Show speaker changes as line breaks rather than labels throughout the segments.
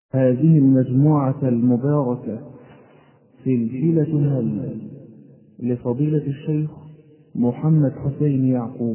هذه المجموعة المباركة سلسلة هل لفضيلة الشيخ محمد حسين يعقوب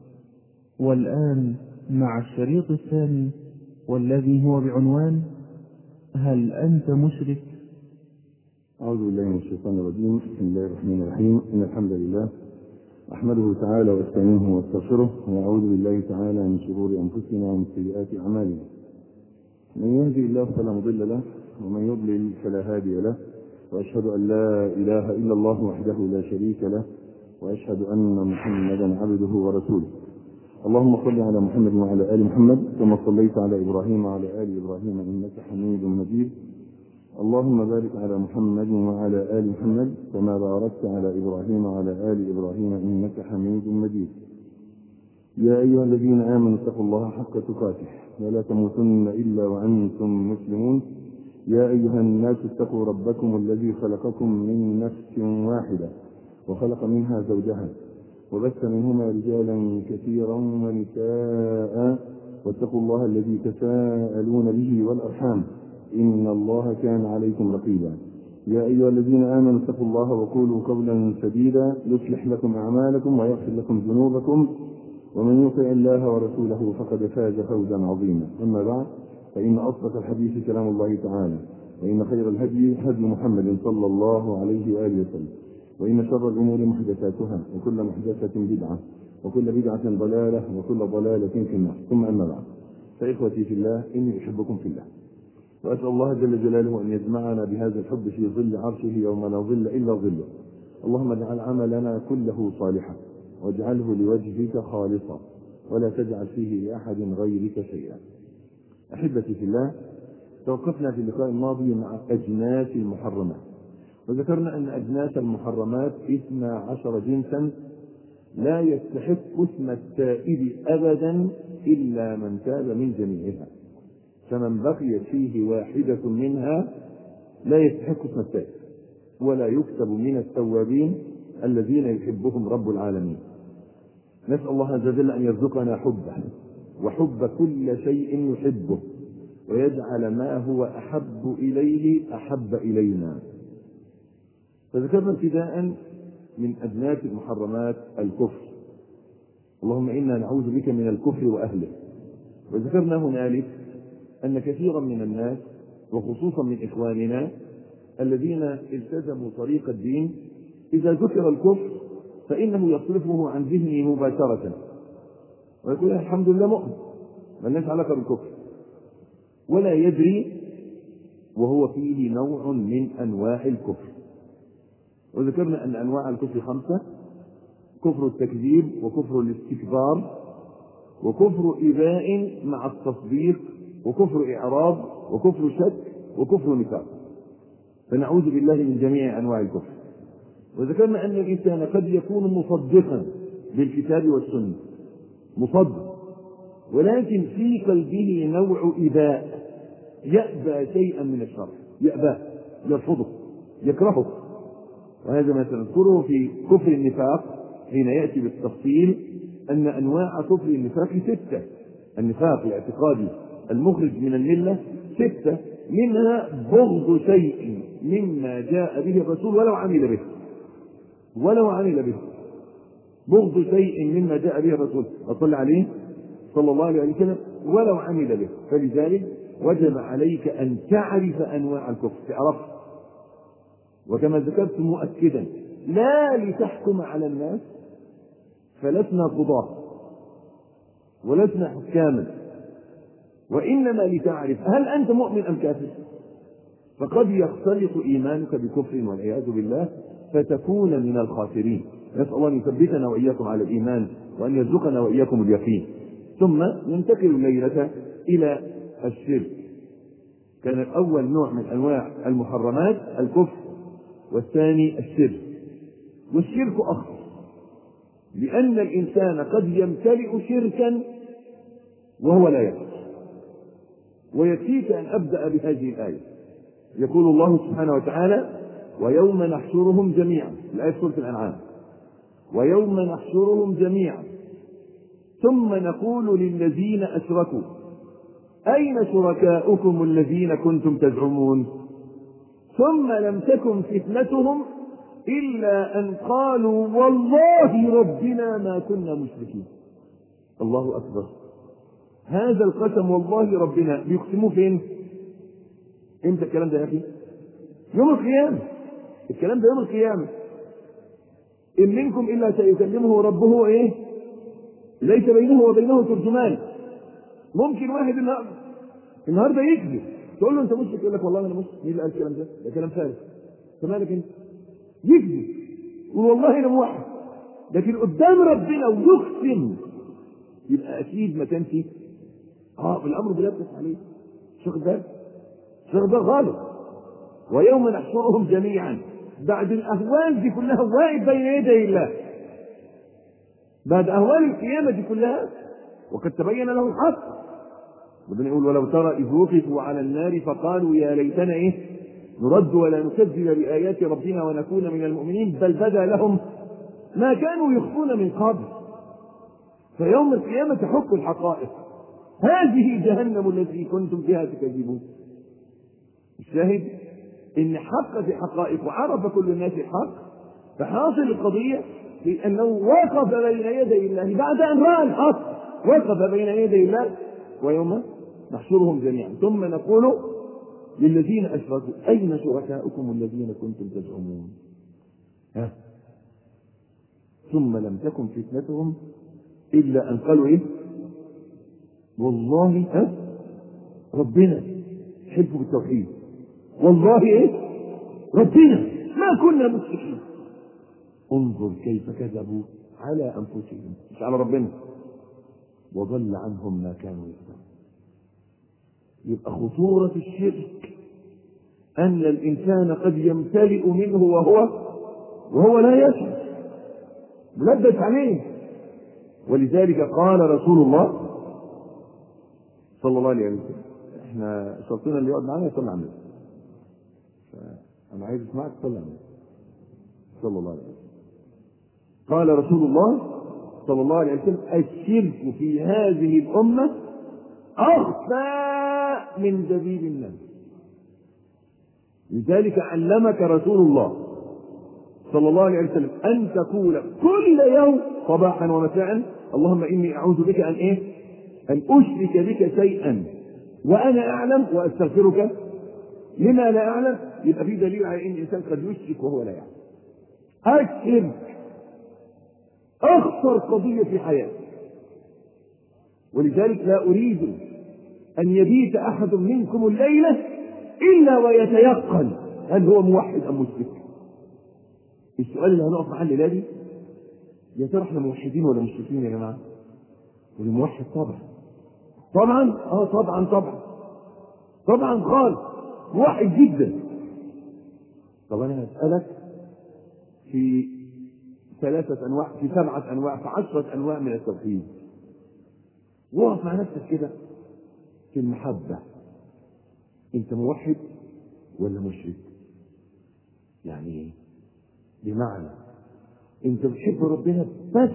والآن مع الشريط الثاني والذي هو بعنوان هل أنت مشرك
أعوذ بالله من الشيطان الرجيم بسم الله الرحمن الرحيم إن الحمد لله أحمده تعالى واستعينه واستغفره وأعوذ بالله تعالى من شرور أنفسنا ومن سيئات أعمالنا من يهدي الله فلا مضل له ومن يضلل فلا هادي له وأشهد أن لا إله إلا الله وحده لا شريك له وأشهد أن محمدا عبده ورسوله اللهم صل على محمد وعلى آل محمد كما صليت على إبراهيم وعلى آل إبراهيم إنك حميد مجيد اللهم بارك على محمد وعلى آل محمد كما باركت على إبراهيم وعلى آل إبراهيم إنك حميد مجيد يا أيها الذين آمنوا اتقوا الله حق تقاته ولا تموتن إلا وأنتم مسلمون يا أيها الناس اتقوا ربكم الذي خلقكم من نفس واحدة وخلق منها زوجها وبث منهما رجالا كثيرا ونساء واتقوا الله الذي تساءلون به والأرحام إن الله كان عليكم رقيبا يا أيها الذين آمنوا اتقوا الله وقولوا قولا سديدا يصلح لكم أعمالكم ويغفر لكم ذنوبكم ومن يطع الله ورسوله فقد فاز فوزا عظيما أما بعد فإن أصدق الحديث كلام الله تعالى وإن خير الهدي هدي محمد صلى الله عليه وآله وسلم وإن شر الأمور محدثاتها وكل محدثة بدعة وكل بدعة ضلالة وكل ضلالة في النار ثم أما بعد فإخوتي في الله إني أحبكم في الله وأسأل الله جل جلاله أن يجمعنا بهذا الحب في ظل عرشه يوم لا ظل إلا ظله اللهم اجعل عملنا كله صالحا واجعله لوجهك خالصا ولا تجعل فيه لأحد غيرك شيئا أحبتي في الله توقفنا في اللقاء الماضي مع أجناس المحرمات وذكرنا أن أجناس المحرمات اثنا عشر جنسا لا يستحق اسم التائب أبدا إلا من تاب من جميعها فمن بقيت فيه واحدة منها لا يستحق اسم التائب ولا يكتب من التوابين الذين يحبهم رب العالمين نسأل الله عز وجل أن يرزقنا حبه وحب كل شيء يحبه ويجعل ما هو أحب إليه أحب إلينا فذكرنا ابتداء من أجناس المحرمات الكفر اللهم إنا نعوذ بك من الكفر وأهله وذكرنا هنالك أن كثيرا من الناس وخصوصا من إخواننا الذين التزموا طريق الدين إذا ذكر الكفر فإنه يصرفه عن ذهنه مباشرة ويقول الحمد لله مؤمن ما لناش علاقة بالكفر ولا يدري وهو فيه نوع من أنواع الكفر وذكرنا أن أنواع الكفر خمسة كفر التكذيب وكفر الاستكبار وكفر إباء مع التصديق وكفر إعراض وكفر شك وكفر نفاق فنعوذ بالله من جميع أنواع الكفر وذكرنا أن الإنسان قد يكون مصدقا بالكتاب والسنة مصدق ولكن في قلبه نوع إباء يأبى شيئا من الشرع يأباه يرفضه يكرهه وهذا ما سنذكره في كفر النفاق حين يأتي بالتفصيل أن أنواع كفر النفاق ستة النفاق الاعتقادي المخرج من الملة ستة منها بغض شيء مما جاء به الرسول ولو عمل به ولو عمل به بغض شيء مما جاء به الرسول وصلى عليه صلى الله عليه وسلم ولو عمل به فلذلك وجب عليك أن تعرف أنواع الكفر تعرف وكما ذكرت مؤكدا لا لتحكم على الناس فلسنا قضاة ولسنا حكاما وإنما لتعرف هل أنت مؤمن أم كافر فقد يختلط إيمانك بكفر والعياذ بالله فتكون من الخاسرين نسأل الله أن يثبتنا وإياكم على الإيمان وأن يرزقنا وإياكم اليقين ثم ننتقل الليلة إلى الشرك كان أول نوع من أنواع المحرمات الكفر والثاني الشرك والشرك أخطر لأن الإنسان قد يمتلئ شركا وهو لا يشعر ويكفيك أن أبدأ بهذه الآية يقول الله سبحانه وتعالى ويوم نحشرهم جميعا الآية سورة الأنعام ويوم نحشرهم جميعا ثم نقول للذين أشركوا
أين شركاؤكم الذين كنتم تزعمون ثم لم تكن فتنتهم إلا أن قالوا والله ربنا ما كنا مشركين الله أكبر هذا القسم والله ربنا بيقسموه فين امتى الكلام ده يا أخي يوم القيامة الكلام ده يوم القيامة إن منكم إلا سيكلمه ربه إيه ليس بينه وبينه ترجمان ممكن واحد النهارده يكذب تقول له انت مشرك يقول لك والله انا مشرك مين اللي قال الكلام ده؟ ده كلام فارغ انت مالك انت؟ يكذب يقول والله انا موحد لكن قدام ربنا ويقسم يبقى اكيد ما كانش اه الامر بيلبس عليه مش واخد بالك؟ مش واخد بالك خالص ويوم نحشرهم جميعا بعد الاهوال دي كلها واقف بين يدي الله بعد اهوال القيامه دي كلها وقد تبين له الحق ربنا يقول ولو ترى إذ وقفوا على النار فقالوا يا ليتنا إيه نرد ولا نكذب بآيات ربنا ونكون من المؤمنين بل بدا لهم ما كانوا يخفون من قبل فيوم القيامة تحق الحقائق هذه جهنم التي كنتم فيها تكذبون الشاهد إن حقت الحقائق وعرف كل الناس الحق فحاصل القضية في أنه وقف بين يدي الله بعد أن رأى الحق وقف بين يدي الله ويوم نحشرهم جميعا ثم نقول للذين أشركوا أين شركاؤكم الذين كنتم تزعمون ها ثم لم تكن فتنتهم إلا أن قالوا إيه والله ها ربنا حلفوا بالتوحيد والله إيه ربنا ما كنا مشركين انظر كيف كذبوا على أنفسهم مش على ربنا وضل عنهم ما كانوا يفترون يبقى خطورة الشرك أن الإنسان قد يمتلئ منه وهو وهو لا يشعر ملبس عليه ولذلك قال رسول الله صلى الله عليه وسلم احنا شرطنا اللي يقعد معانا يصلي على النبي فأنا عايز اسمعك صلي على النبي صلى الله عليه وسلم قال رسول الله صلى الله عليه وسلم الشرك في هذه الأمة أخفى من دبيب النمل لذلك علمك رسول الله صلى الله عليه وسلم أن تقول كل يوم صباحا ومساء اللهم إني أعوذ بك أن إيه؟ أن أشرك بك شيئا وأنا أعلم وأستغفرك لما لا أعلم يبقى في دليل على أن الإنسان قد يشرك وهو لا يعلم الشرك أخطر قضية في حياتي ولذلك لا أريد أن يبيت أحد منكم الليلة إلا ويتيقن هل هو موحد أم مشرك السؤال اللي هنقف معاه الليلة دي يا ترى احنا موحدين ولا مشركين يا جماعة؟ والموحد طبعا طبعا اه طبعا طبعا طبعا خالص موحد جدا طب انا هسألك في ثلاثة أنواع في سبعة أنواع في عشرة أنواع من التوحيد وقف مع نفسك كده في المحبة أنت موحد ولا مشرك؟ يعني إيه؟ بمعنى أنت بتحب ربنا بس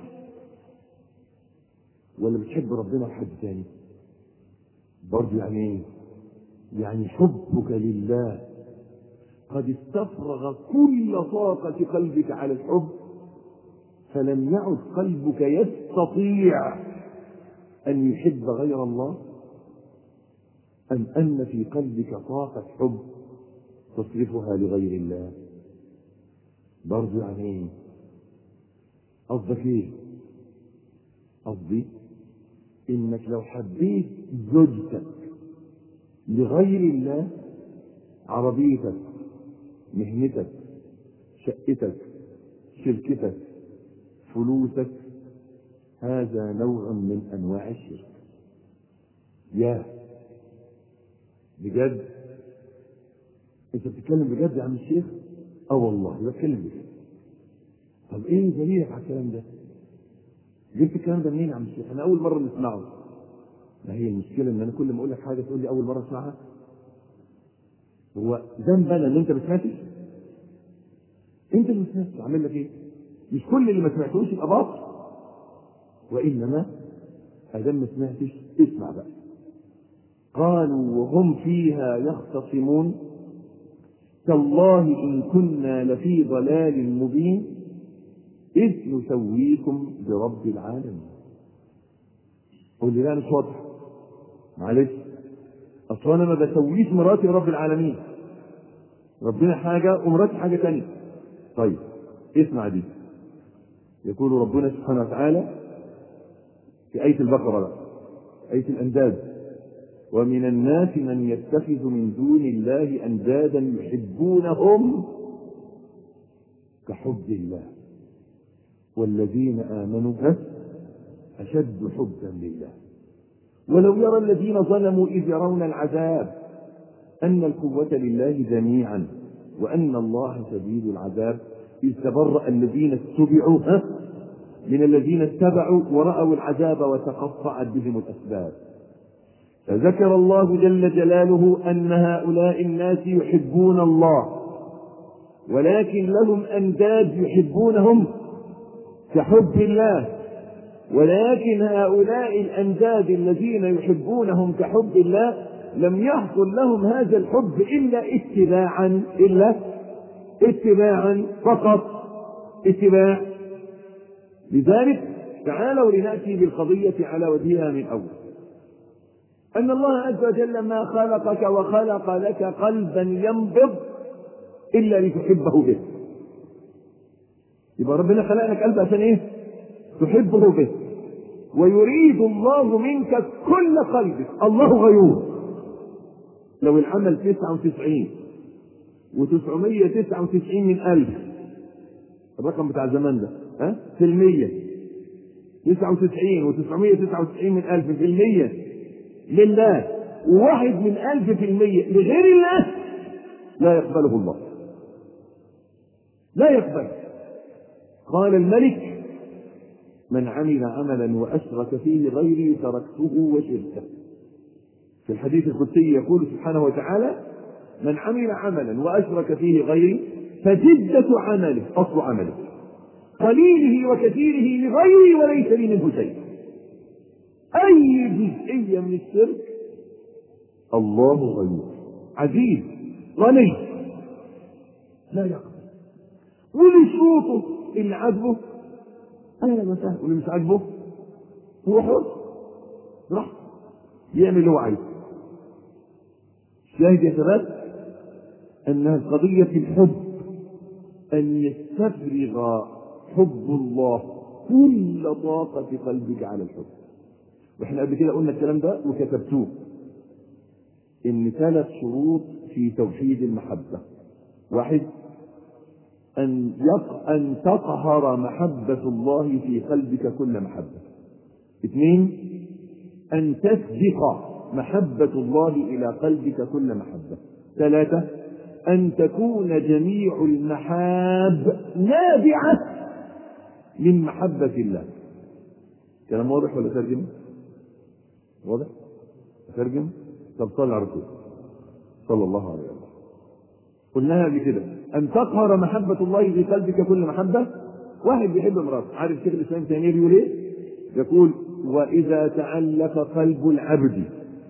ولا بتحب ربنا وحد تاني؟ برضه يعني إيه؟ يعني حبك لله قد استفرغ كل طاقة قلبك على الحب فلم يعد قلبك يستطيع أن يحب غير الله أم أن في قلبك طاقة حب تصرفها لغير الله برضو يعني ايه قصدك ايه قصدي انك لو حبيت زوجتك لغير الله عربيتك مهنتك شقتك شركتك فلوسك هذا نوع من انواع الشرك يا بجد انت بتتكلم بجد يا عم الشيخ اه والله بتكلم بجد طب ايه دليلك على الكلام ده جبت الكلام ده منين يا عم الشيخ انا اول مره نسمعه ما هي المشكله ان انا كل ما اقول لك حاجه تقول لي اول مره اسمعها هو ذنب انا ان انت ما سمعتش انت اللي ما سمعتش اعمل لك ايه مش كل اللي ما سمعتوش يبقى باطل وانما ادام ما سمعتش اسمع بقى قالوا وهم فيها يختصمون تالله إن كنا لفي ضلال مبين إذ نسويكم برب العالمين قول لي لا مش واضح معلش أصل أنا ما بسويش مراتي برب العالمين ربنا حاجة ومراتي حاجة تانية طيب اسمع دي يقول ربنا سبحانه وتعالى في آية البقرة بقى آية الأنداد ومن الناس من يتخذ من دون الله أندادا يحبونهم كحب الله والذين آمنوا أشد حبا لله ولو يرى الذين ظلموا إذ يرون العذاب أن القوة لله جميعا وأن الله شديد العذاب إذ تبرأ الذين اتبعوا من الذين اتبعوا ورأوا العذاب وتقطعت بهم الأسباب فذكر الله جل جلاله أن هؤلاء الناس يحبون الله ولكن لهم أنداد يحبونهم كحب الله ولكن هؤلاء الأنداد الذين يحبونهم كحب الله لم يحصل لهم هذا الحب إلا اتباعا إلا اتباعا فقط اتباع لذلك تعالوا لنأتي بالقضية على وجهها من أول أن الله عز وجل ما خلقك وخلق لك قلبا ينبض إلا لتحبه به يبقى ربنا خلق لك قلب عشان إيه؟ تحبه به ويريد الله منك كل قلبك الله غيور لو العمل تسعة وتسعين وتسعمية تسعة وتسعين من ألف الرقم بتاع زمان ده ها في المية تسعة وتسعين وتسعمية تسعة وتسعين من ألف في المية لله وواحد من ألف في المية لغير الله لا يقبله الله لا يقبل قال الملك من عمل عملا وأشرك فيه غيري تركته وشركه في الحديث القدسي يقول سبحانه وتعالى من عمل عملا وأشرك فيه غيري فجدة عمله أصل عمله قليله وكثيره لغيري وليس لي منه شيء أي جزئية من الشرك الله غني عزيز غني لا يقبل واللي شروطه اللي عاجبه أهلا وسهلا واللي مش عاجبه هو حر براحته يعمل اللي هو عايزه شاهد يا شباب أنها قضية الحب أن يستفرغ حب الله كل طاقة قلبك على الحب واحنا قبل كده قلنا الكلام ده وكتبتوه ان ثلاث شروط في توحيد المحبة واحد أن يق... أن تقهر محبة الله في قلبك كل محبة اثنين أن تسبق محبة الله إلى قلبك كل محبة ثلاثة أن تكون جميع المحاب نابعة من محبة الله كلام واضح ولا ترجم؟ واضح؟ أترجم؟ طب صلى على الرسول صلى الله عليه وسلم قلناها قبل كده أن تقهر محبة الله في قلبك كل محبة واحد بيحب امرأته عارف شيخ الإسلام تيمية بيقول إيه؟ يقول وإذا تعلق قلب العبد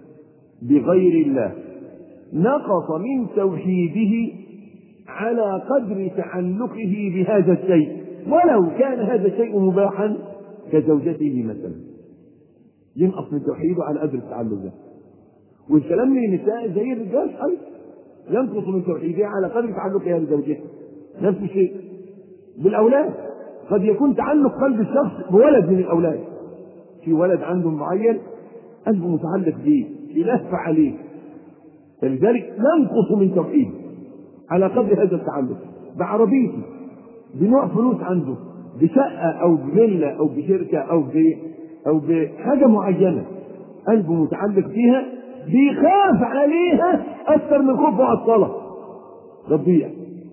بغير الله نقص من توحيده على قدر تعلقه بهذا الشيء ولو كان هذا الشيء مباحا كزوجته مثلا ينقص من توحيده على قدر التعلق ده والكلام للنساء زي الرجال ايضا ينقص من توحيدها على قدر تعلقها بزوجها نفس الشيء بالاولاد قد يكون تعلق قلب الشخص بولد من الاولاد في ولد عنده معين قلبه متعلق بيه يلف عليه فلذلك ننقص من توحيده على قدر هذا التعلق بعربيته بنوع فلوس عنده بشقة أو بفيلا أو بشركة أو ب أو بحاجة معينة قلبه متعلق فيها بيخاف عليها أكثر من خوفه على الصلاة تضيع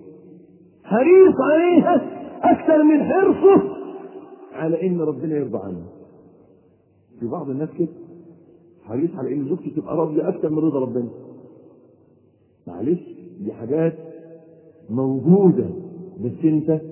حريص عليها أكثر من حرصه على إن ربنا يرضى عنه في بعض الناس كده حريص على إن زوجته تبقى راضية أكثر من رضا ربنا معلش دي حاجات موجودة بس أنت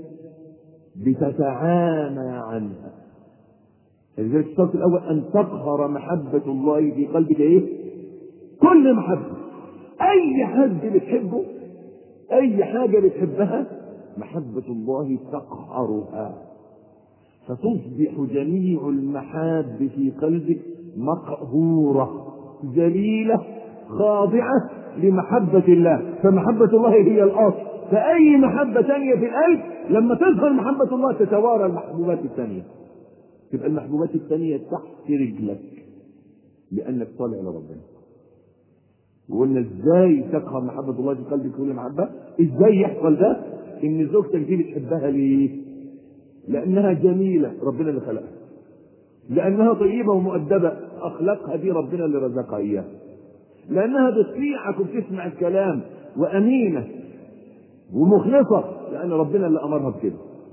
بتتعامى عنها لذلك الشرط الأول أن تقهر محبة الله في قلبك إيه؟ كل محبة أي حد بتحبه أي حاجة بتحبها محبة الله تقهرها فتصبح جميع المحاب في قلبك مقهورة ذليلة خاضعة لمحبة الله فمحبة الله هي الأصل فأي محبة ثانية في القلب لما تظهر محبة الله تتوارى المحبوبات الثانية تبقى المحبوبات الثانية تحت رجلك لأنك طالع لربنا وقلنا ازاي تقهر محبة الله في قلبك كل محبة ازاي يحصل ده ان زوجتك دي بتحبها ليه لانها جميلة ربنا اللي خلقها لانها طيبة ومؤدبة اخلاقها دي ربنا اللي رزقها اياها لانها بتطيعك وبتسمع الكلام وامينة ومخلصة لان ربنا اللي امرها بكده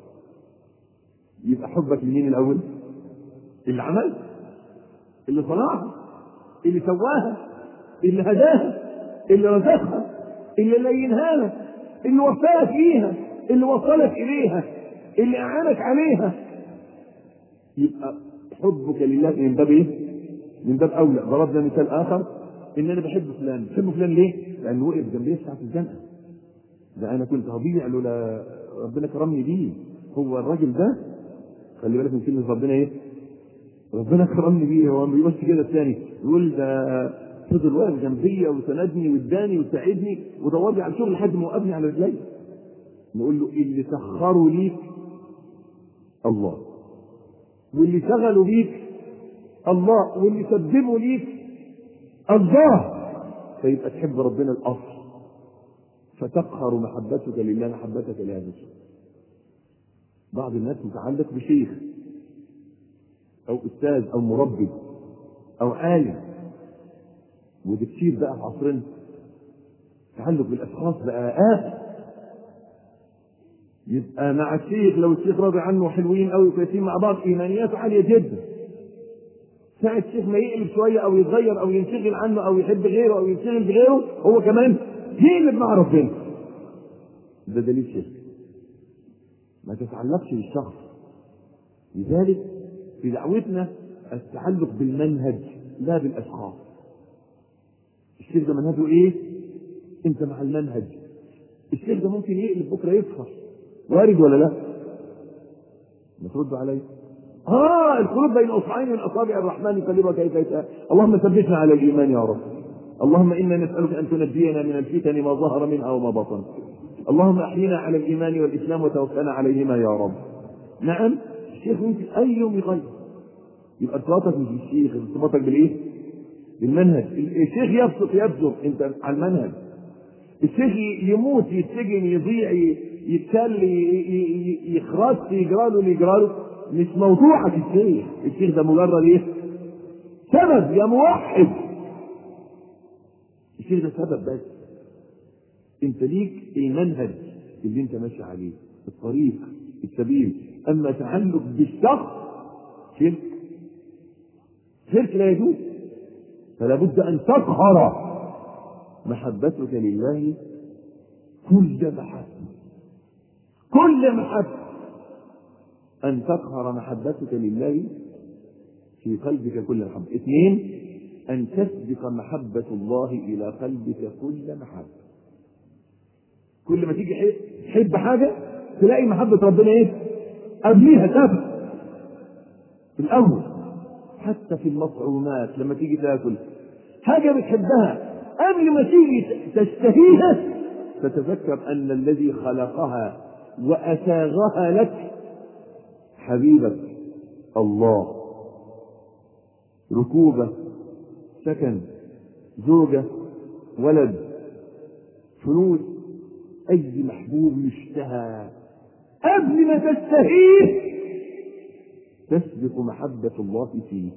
يبقى حبك لمين الاول اللي عمل اللي صنعها اللي سواها اللي هداها اللي رزقها اللي لينها لك اللي وفاك فيها اللي وصلك اليها اللي اعانك عليها يبقى حبك لله من باب ايه؟ من باب اولى ضربنا مثال اخر ان انا بحب فلان بحب فلان ليه؟ لانه وقف جنبي ساعه الزنقه ده انا كنت هضيع لولا ربنا كرمني بيه هو الراجل ده خلي بالك من كلمه ربنا ايه؟ ربنا كرمني بيه هو ما بيقولش كده الثاني يقول ده فضل واقف جنبي وسندني واداني وساعدني ودور لي على شغل لحد ما وقفني على رجلي نقول له اللي سخروا ليك الله واللي شغلوا بيك الله واللي سببوا ليك الله فيبقى تحب ربنا الاصل فتقهر محبتك لله محبتك لهذا الشيء بعض الناس متعلق بشيخ او استاذ او مربي او عالم ودي كتير بقى في عصرنا تعلق بالاشخاص بقى آه يبقى مع الشيخ لو الشيخ راضي عنه حلوين قوي وكويسين مع بعض ايمانياته عاليه جدا ساعة الشيخ ما يقلب شويه او يتغير او ينشغل عنه او يحب غيره او ينشغل بغيره هو كمان يقلب مع ربنا ده دليل شرك ما تتعلقش بالشخص لذلك في دعوتنا التعلق بالمنهج لا بالاشخاص الشيخ ده منهجه ايه؟ انت مع المنهج الشيخ ده ممكن يقلب بكره يكفر وارد ولا لا؟ ما تردوا علي اه القلوب بين اصبعين من اصابع الرحمن يقلبها كيف يشاء اللهم ثبتنا على الايمان يا رب اللهم انا نسالك ان تنجينا من الفتن ما ظهر منها وما بطن اللهم احينا على الايمان والاسلام وتوفنا عليهما يا رب نعم الشيخ ممكن اي يوم يغير يبقى ارتباطك مش بالشيخ ارتباطك بالايه؟ بالمنهج الشيخ يبسط يبسط انت على المنهج الشيخ يموت يتسجن يضيع يتسل يخرس يجرى له يجرى له مش موضوعك الشيخ الشيخ ده مجرد ايه سبب يا موحد الشيخ ده سبب بس انت ليك المنهج اللي انت ماشي عليه الطريق السبيل اما تعلق بالشخص شرك شرك لا يجوز فلا بد ان تقهر محبتك لله كل محبه كل محبه أن تقهر محبتك لله في قلبك كل محبة اثنين أن تسبق محبة الله إلى قلبك كل محبة كل ما تيجي تحب حاجة تلاقي محبة ربنا إيه؟ قبليها سابق في الأول حتى في المطعومات لما تيجي تاكل حاجة بتحبها قبل ما تيجي تشتهيها تتذكر أن الذي خلقها وأساغها لك حبيبك الله ركوبة سكن زوجة ولد فلوس أي محبوب يشتهى قبل ما تشتهيه تسبق محبة الله فيه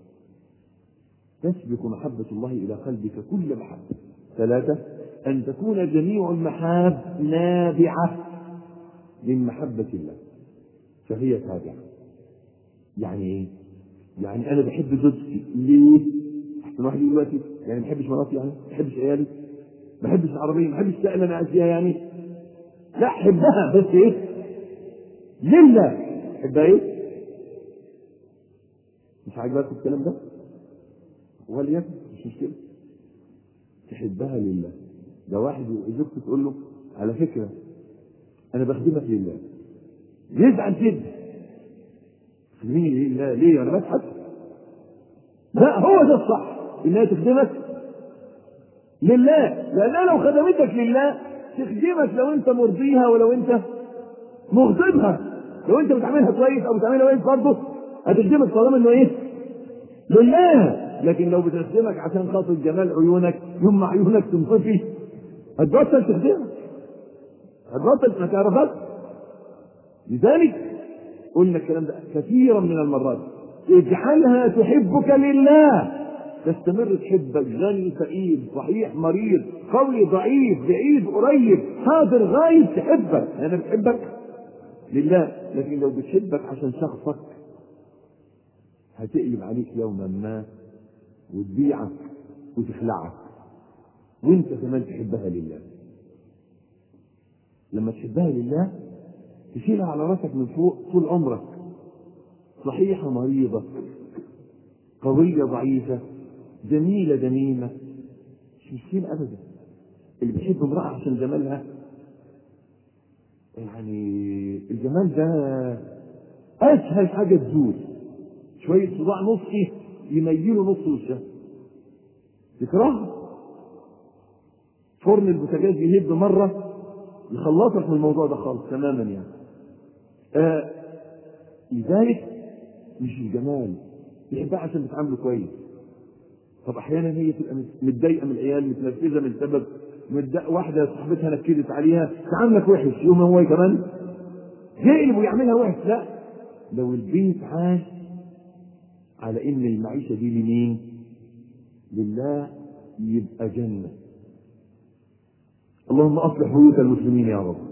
تسبق محبة الله إلى قلبك كل محبة ثلاثة أن تكون جميع المحاب نابعة من محبة الله فهي تابعة يعني ايه؟ يعني انا بحب زوجتي ليه؟ احسن واحد يقول دلوقتي يعني ما بحبش مراتي يعني ما بحبش عيالي ما بحبش العربيه ما بحبش الشقه اللي انا قاعد فيها يعني لا حبها بس ايه؟ لله حبها ايه؟ مش عاجبك الكلام ده؟ وليكن مش مشكله تحبها لله ده واحد زوجته تقول له على فكره انا بخدمك لله يزعل جدا تخدمني لله ليه انا بضحك لا هو ده الصح انها تخدمك لله لانها لو خدمتك لله تخدمك لو انت مرضيها ولو انت مغضبها لو انت بتعملها كويس او بتعملها كويس برضه هتخدمك طالما انه ايه؟ لله لكن لو بتخدمك عشان خاطر جمال عيونك يوم ما عيونك تنطفي هتبطل تخدمك هتبطل ما تعرفك لذلك قلنا الكلام ده كثيرا من المرات اجعلها تحبك لله تستمر تحبك غني فقير صحيح مريض قوي ضعيف بعيد قريب حاضر غايب تحبك انا بتحبك لله لكن لو بتحبك عشان شخصك هتقلب عليك يوما ما وتبيعك وتخلعك وانت كمان تحبها لله لما تحبها لله تشيلها على راسك من فوق طول عمرك صحيحة مريضة قوية ضعيفة جميلة دميمة مش مشكلة أبدا اللي بيحب امرأة عشان جمالها يعني الجمال ده أسهل حاجة تزول شوية صداع نصفي يميلوا نص وشها تكرهها فرن البوتاجاز يهب مرة يخلصك من الموضوع ده خالص تماما يعني آه لذلك مش الجمال يحبها عشان بتعامله كويس طب احيانا هي تبقى متضايقه من العيال متنرفزه من سبب متضايق واحده صاحبتها نكدت عليها تعاملك وحش يوم هو كمان يقلب ويعملها وحش لا لو البيت عاش على ان المعيشه دي لمين؟ لله يبقى جنه اللهم اصلح بيوت المسلمين يا رب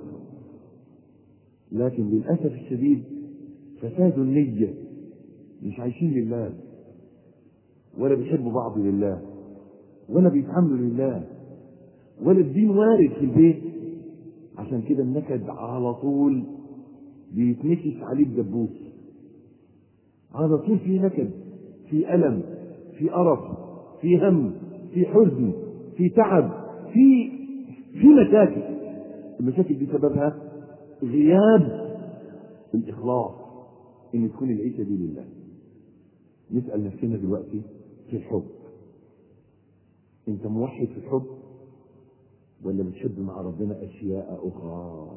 لكن للاسف الشديد فساد النيه مش عايشين لله ولا بيحبوا بعض لله ولا بيتعاملوا لله ولا الدين وارد في البيت عشان كده النكد على طول بيتنكس عليه بدبوس على طول في نكد في ألم في قرف في هم في حزن في تعب في في مشاكل المشاكل دي سببها غياب الإخلاص إن تكون العيشة دي لله نسأل نفسنا دلوقتي في الحب أنت موحد في الحب ولا بتحب مع ربنا أشياء أخرى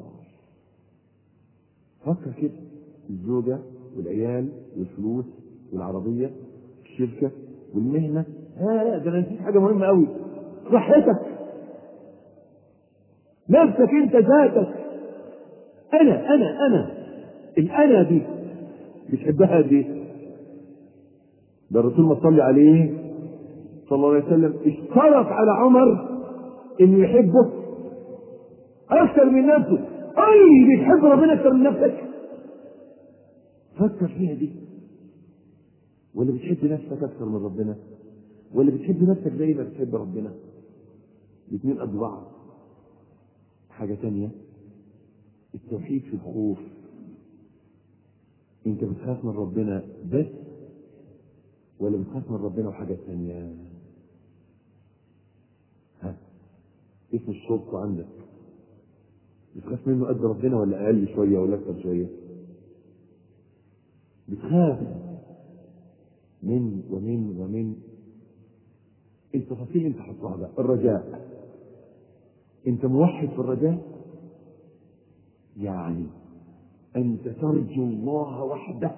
فكر كده الزوجة والعيال والفلوس والعربية الشركة والمهنة ها ده أنا نسيت حاجة مهمة أوي صحتك نفسك أنت ذاتك أنا أنا أنا الأنا دي بتحبها دي ده الرسول ما صلي عليه صلى الله عليه وسلم اشترط على عمر انه يحبه اكثر من نفسه اي بتحب ربنا اكثر من نفسك فكر فيها دي ولا بتحب نفسك اكثر من ربنا ولا بتحب نفسك زي ما بتحب ربنا الاثنين قد بعض حاجه تانية التوحيد في الخوف انت بتخاف من ربنا بس ولا بتخاف من ربنا وحاجة تانية ها اسم الشرطة عندك بتخاف منه قد ربنا ولا أقل شوية ولا أكثر شوية بتخاف من ومن ومن التفاصيل انت حطها بقى الرجاء انت موحد في الرجاء يعني انت ترجو الله وحده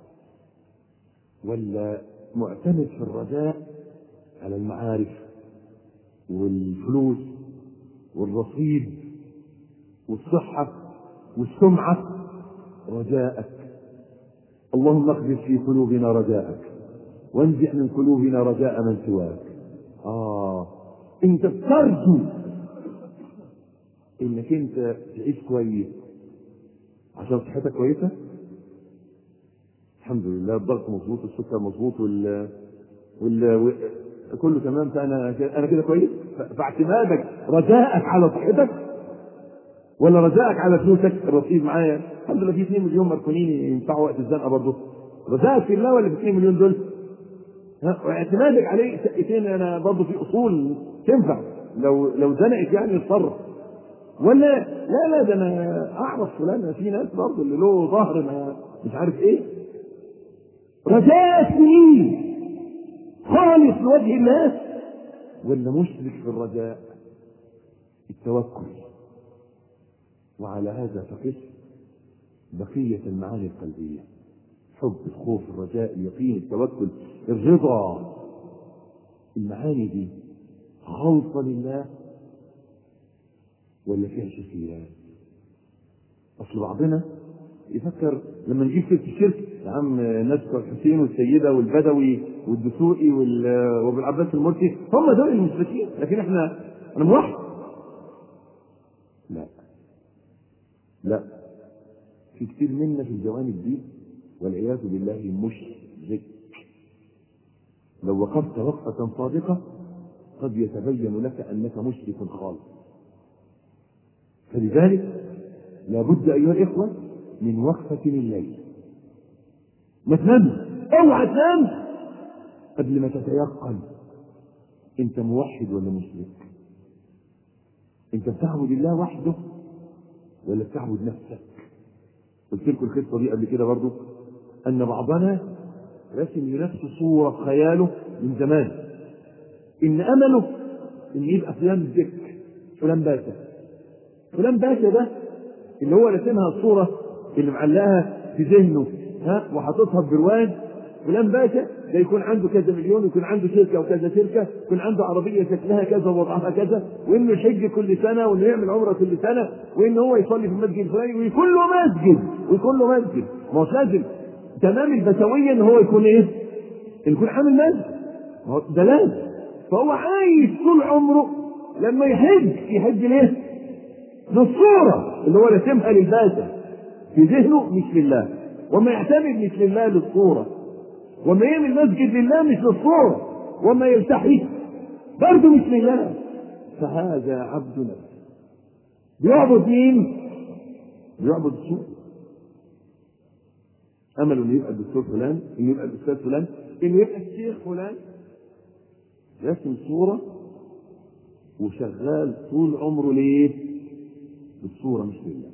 ولا معتمد في الرجاء على المعارف والفلوس والرصيد والصحة والسمعة رجاءك اللهم اقذف في قلوبنا رجاءك وانزع من قلوبنا رجاء من سواك آه انت بترجو انك انت تعيش كويس عشان صحتك كويسه الحمد لله الضغط مظبوط السكر مظبوط وال وال كله تمام فانا انا كده كويس فاعتمادك رجاءك على صحتك ولا رجاءك على فلوسك الرصيد معايا الحمد لله في 2 مليون مركونين ينفعوا وقت الزنقه برضه رجاءك في الله ولا في 2 مليون دول؟ ها واعتمادك عليه شقتين انا برضه في اصول تنفع لو لو زنقت يعني يتصرف ولا لا لا ده انا اعرف فلان في ناس برضه اللي له ظهر ما مش عارف ايه رجاء سنين خالص لوجه الله ولا مشرك في الرجاء التوكل وعلى هذا فقس بقية المعاني القلبية حب الخوف الرجاء اليقين التوكل الرضا المعاني دي خالصة لله ولا فيها شركيات اصل بعضنا يفكر لما نجيب سيره الشرك يا عم نذكر الحسين والسيده والبدوي والدسوقي وال- وابو العباس المرسي هم دول المشركين لكن احنا انا موحد لا لا في كتير منا في الجوانب دي والعياذ بالله مشرك لو وقفت وقفة صادقة قد يتبين لك أنك مشرك خالص فلذلك لابد أيها الإخوة من وقفة الليل ما تنامش اوعى تنام قبل ما تتيقن انت موحد ولا مشرك انت بتعبد الله وحده ولا بتعبد نفسك قلت لكم القصه دي قبل كده برضو ان بعضنا رسم لنفسه صوره خياله من زمان ان امله ان يبقى فلان ذكر فلان باشا فلان باشا ده اللي هو رسمها الصوره اللي معلقها في ذهنه ها وحاططها في برواز فلان باشا ده يكون عنده كذا مليون يكون عنده شركه وكذا شركه يكون عنده عربيه شكلها كذا ووضعها كذا وانه يحج كل سنه وانه يعمل عمره كل سنه وان هو يصلي في المسجد الفلاني ويكون له مسجد ويكون له مسجد ما هو لازم تمام البشويه ان هو يكون ايه؟ يكون عامل مسجد ما هو ده لازم فهو عايش طول عمره لما يحج يحج ليه؟ للصوره اللي هو رسمها للباشا في ذهنه مش لله وما يعتمد مش لله للصورة وما يعمل مسجد لله مش للصورة وما يلتحي برضه مش لله فهذا عبد نفسه بيعبد مين؟ بيعبد الصورة أمله إنه يبقى الدكتور فلان إنه يبقى الأستاذ فلان إنه يبقى الشيخ فلان رسم صورة وشغال طول عمره ليه؟ بالصورة مش لله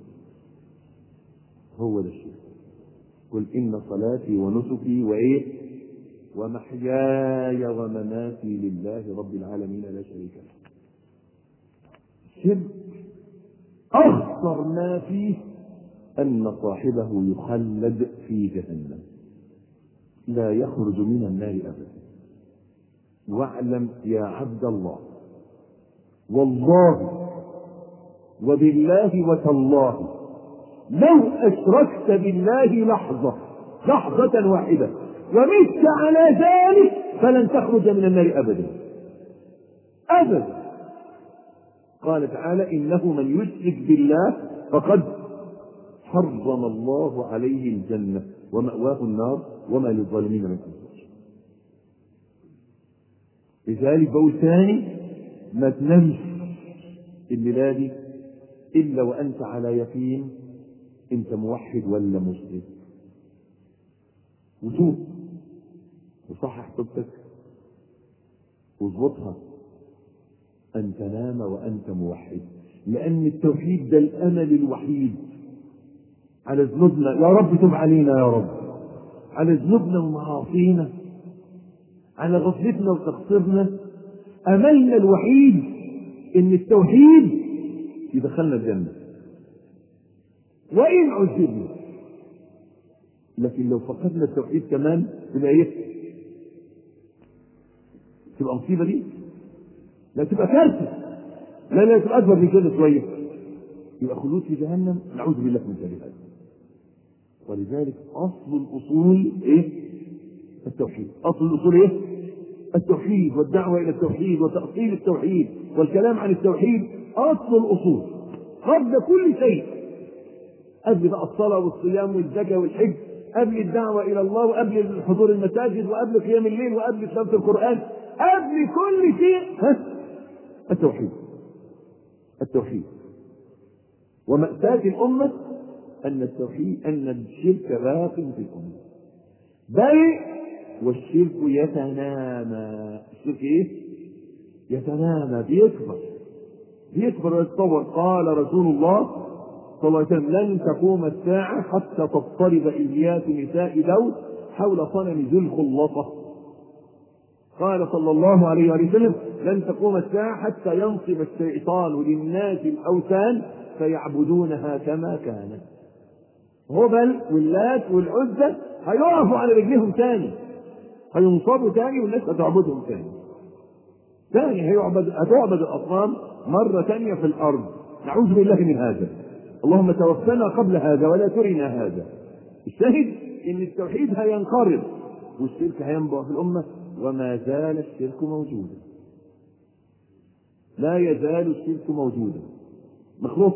هو ده الشرك قل إن صلاتي ونسكي وإيه ومحياي ومماتي لله رب العالمين لا شريك له الشرك أخطر ما فيه أن صاحبه يخلد في جهنم لا يخرج من النار أبدا واعلم يا عبد الله والله وبالله وتالله لو أشركت بالله لحظة لحظة واحدة ومت على ذلك فلن تخرج من النار أبدا أبدا قال تعالى إنه من يشرك بالله فقد حرم الله عليه الجنة ومأواه النار وما للظالمين من أنصار لذلك بقول ثاني ما تنامش الليلة دي إلا وأنت على يقين أنت موحد ولا مشرك وتوب وصحح توبتك واظبطها أن تنام وأنت موحد لأن التوحيد ده الأمل الوحيد على ذنوبنا يا رب تب علينا يا رب على ذنوبنا ومعاصينا على غفلتنا وتقصيرنا أملنا الوحيد إن التوحيد يدخلنا الجنة وإن عذبنا لكن لو فقدنا التوحيد كمان تبقى إيه؟ تبقى مصيبة دي لا تبقى كارثة لا لا تبقى أكبر من كده شوية يبقى خلود في جهنم نعوذ بالله من شر هذا ولذلك أصل الأصول إيه؟ التوحيد أصل الأصول إيه؟ التوحيد والدعوة إلى التوحيد وتأصيل التوحيد والكلام عن التوحيد أصل الأصول قبل كل شيء قبل بقى الصلاة والصيام والزكاة والحج قبل الدعوة إلى الله وقبل حضور المساجد وقبل قيام الليل وقبل تلاوة القرآن قبل كل شيء ها التوحيد التوحيد ومأساة الأمة أن التوحيد أن الشرك باق في الأمة بل والشرك يتنامى الشرك إيه؟ يتنامى بيكبر بيكبر ويتطور قال رسول الله صلى الله عليه وسلم لن تقوم الساعة حتى تضطرب إليات نساء داود حول صنم ذي الخلطة قال صلى الله عليه وآله وسلم لن تقوم الساعة حتى ينصب الشيطان للناس الأوثان فيعبدونها كما كانت هبل واللات والعزة هيقفوا على رجليهم تاني هينصبوا تاني والناس هتعبدهم تاني تاني هيعبد هتعبد الأصنام مرة تانية في الأرض نعوذ بالله من هذا اللهم توفنا قبل هذا ولا ترنا هذا الشاهد ان التوحيد هينقرض والشرك هينبع في الامه وما زال الشرك موجودا لا يزال الشرك موجودا مخلوق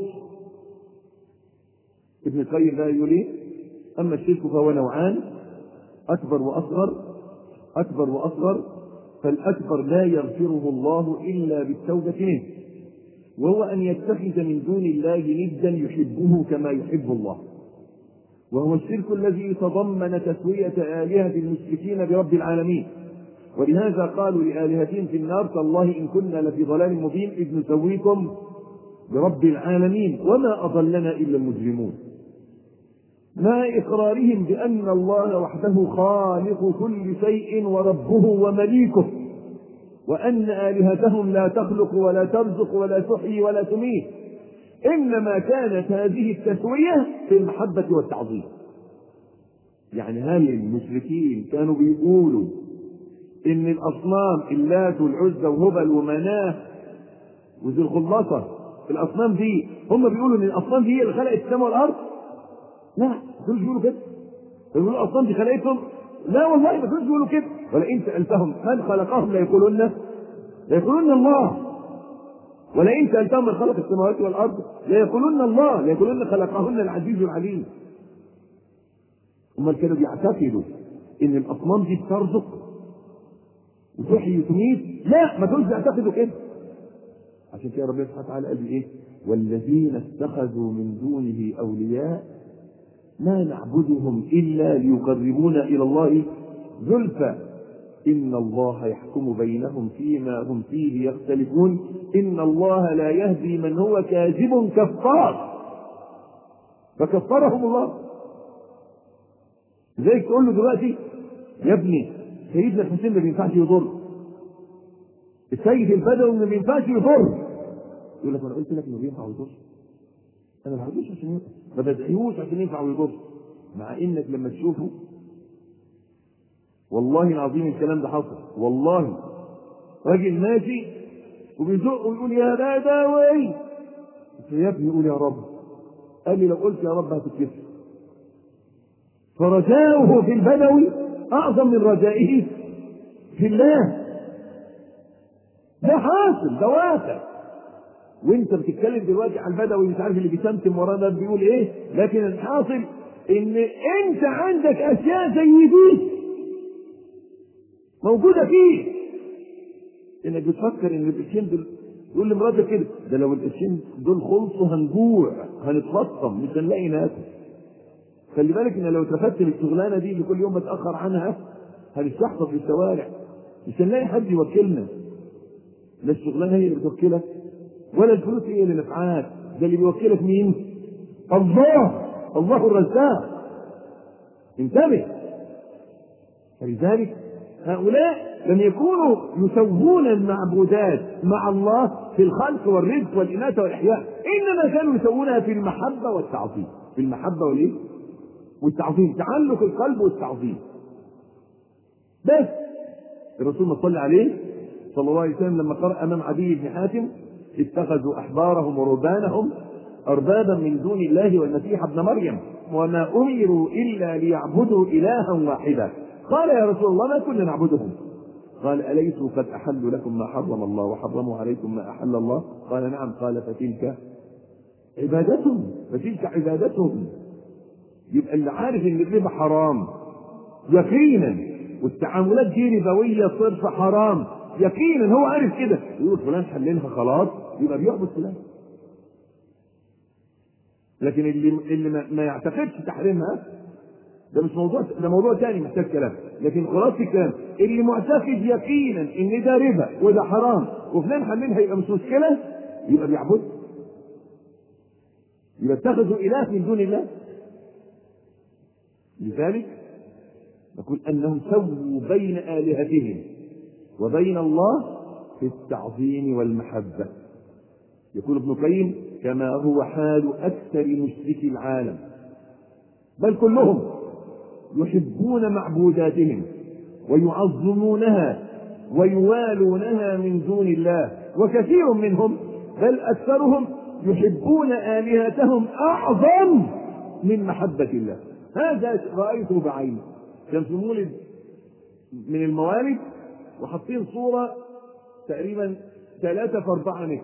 ابن القيم بقى يقول ايه اما الشرك فهو نوعان اكبر واصغر اكبر واصغر فالاكبر لا يغفره الله الا بالتوبه منه وهو ان يتخذ من دون الله ندا يحبه كما يحب الله وهو الشرك الذي تضمن تسوية آلهة المشركين برب العالمين ولهذا قالوا لآلهتهم في النار تالله إن كنا لفي ضلال مبين إذ نسويكم برب العالمين وما أضلنا إلا المجرمون مع إقرارهم بأن الله وحده خالق كل شيء وربه ومليكه وأن آلهتهم لا تخلق ولا ترزق ولا تحيي ولا تميت إنما كانت هذه التسوية في المحبة والتعظيم يعني هل المشركين كانوا بيقولوا إن الأصنام اللات والعزى وهبل ومناه وذي الخلاصة الأصنام دي هم بيقولوا إن الأصنام دي هي اللي خلقت السماء والأرض لا ما كانوش بيقولوا كده بيقولوا الأصنام دي خلقتهم لا والله ما كانوش بيقولوا كده ولئن سألتهم من خلقهم ليقولون ليقولون الله ولئن سألتهم من خلق السماوات والأرض ليقولون الله ليقولون خلقهن العزيز العليم هم كانوا بيعتقدوا إن الأصنام دي بترزق وتحيي وتميت لا ما كانوش بيعتقدوا كده عشان كده ربنا سبحانه وتعالى قال ايه والذين اتخذوا من دونه أولياء ما نعبدهم إلا ليقربونا إلى الله زلفى إن الله يحكم بينهم فيما هم فيه يختلفون إن الله لا يهدي من هو كاذب كفار فكفرهم الله زيك تقول له دلوقتي يا ابني سيدنا الحسين ما بينفعش يضر السيد البدوي ما بينفعش يضر يقول لك انا قلت لك انه بينفع ويضر انا ما بعملوش عشان ينفع ما بدعيهوش عشان ينفع ويضر مع انك لما تشوفه والله العظيم الكلام ده حصل والله راجل ماشي وبيزق ويقول يا بدوي قلت له يا ابني قول يا رب قال لي لو قلت يا رب هتتكسر فرجاؤه في البدوي اعظم من رجائه في الله ده حاصل ده واقع وانت بتتكلم دلوقتي على البدوي مش عارف اللي بيسمتم وراه ده بيقول ايه لكن الحاصل ان انت عندك اشياء زي دي موجودة فيه انك بتفكر ان القرشين دول يقول لمراتك كده ده لو القرشين دول خلصوا هنجوع هنتفطم مش هنلاقي ناكل خلي بالك ان لو اترفدت بالشغلانه دي اللي كل يوم بتاخر عنها هنستحفظ في الشوارع مش هنلاقي حد يوكلنا لا الشغلانه هي اللي بتوكلك ولا الفلوس هي اللي نفعاك ده اللي بيوكلك مين؟ الله الله الرزاق انتبه فلذلك هؤلاء لم يكونوا يسوون المعبودات مع الله في الخلق والرزق والإناثة والإحياء إنما كانوا يسوونها في المحبة والتعظيم في المحبة والإيه؟ والتعظيم تعلق القلب والتعظيم بس الرسول ما صلى عليه صلى الله عليه وسلم لما قرأ أمام عدي بن حاتم اتخذوا أحبارهم ورهبانهم أربابا من دون الله والمسيح ابن مريم وما أمروا إلا ليعبدوا إلها واحدا قال يا رسول الله ما كنا نعبدهم قال أليسوا قد أحلوا لكم ما حرم الله وحرموا عليكم ما أحل الله قال نعم قال فتلك عبادتهم فتلك عبادتهم يبقى اللي عارف ان الربا حرام يقينا والتعاملات دي ربويه صرف حرام يقينا هو عارف كده يقول فلان حللها خلاص يبقى بيعبد فلان لكن اللي اللي ما, ما يعتقدش تحريمها ده مش موضوع ده موضوع تاني محتاج كلام لكن خلاص الكلام اللي معتقد يقينا ان ده ربا وده حرام وفلان حللها يبقى مش مشكله يبقى بيعبد يبقى اتخذوا اله من دون الله لذلك نقول انهم سووا بين الهتهم وبين الله في التعظيم والمحبه يقول ابن القيم كما هو حال اكثر مشركي العالم بل كلهم يحبون معبوداتهم ويعظمونها ويوالونها من دون الله وكثير منهم بل اكثرهم يحبون الهتهم اعظم من محبه الله هذا رايته بعيني كان في مولد من الموالد وحاطين صوره تقريبا ثلاثة في أربعة متر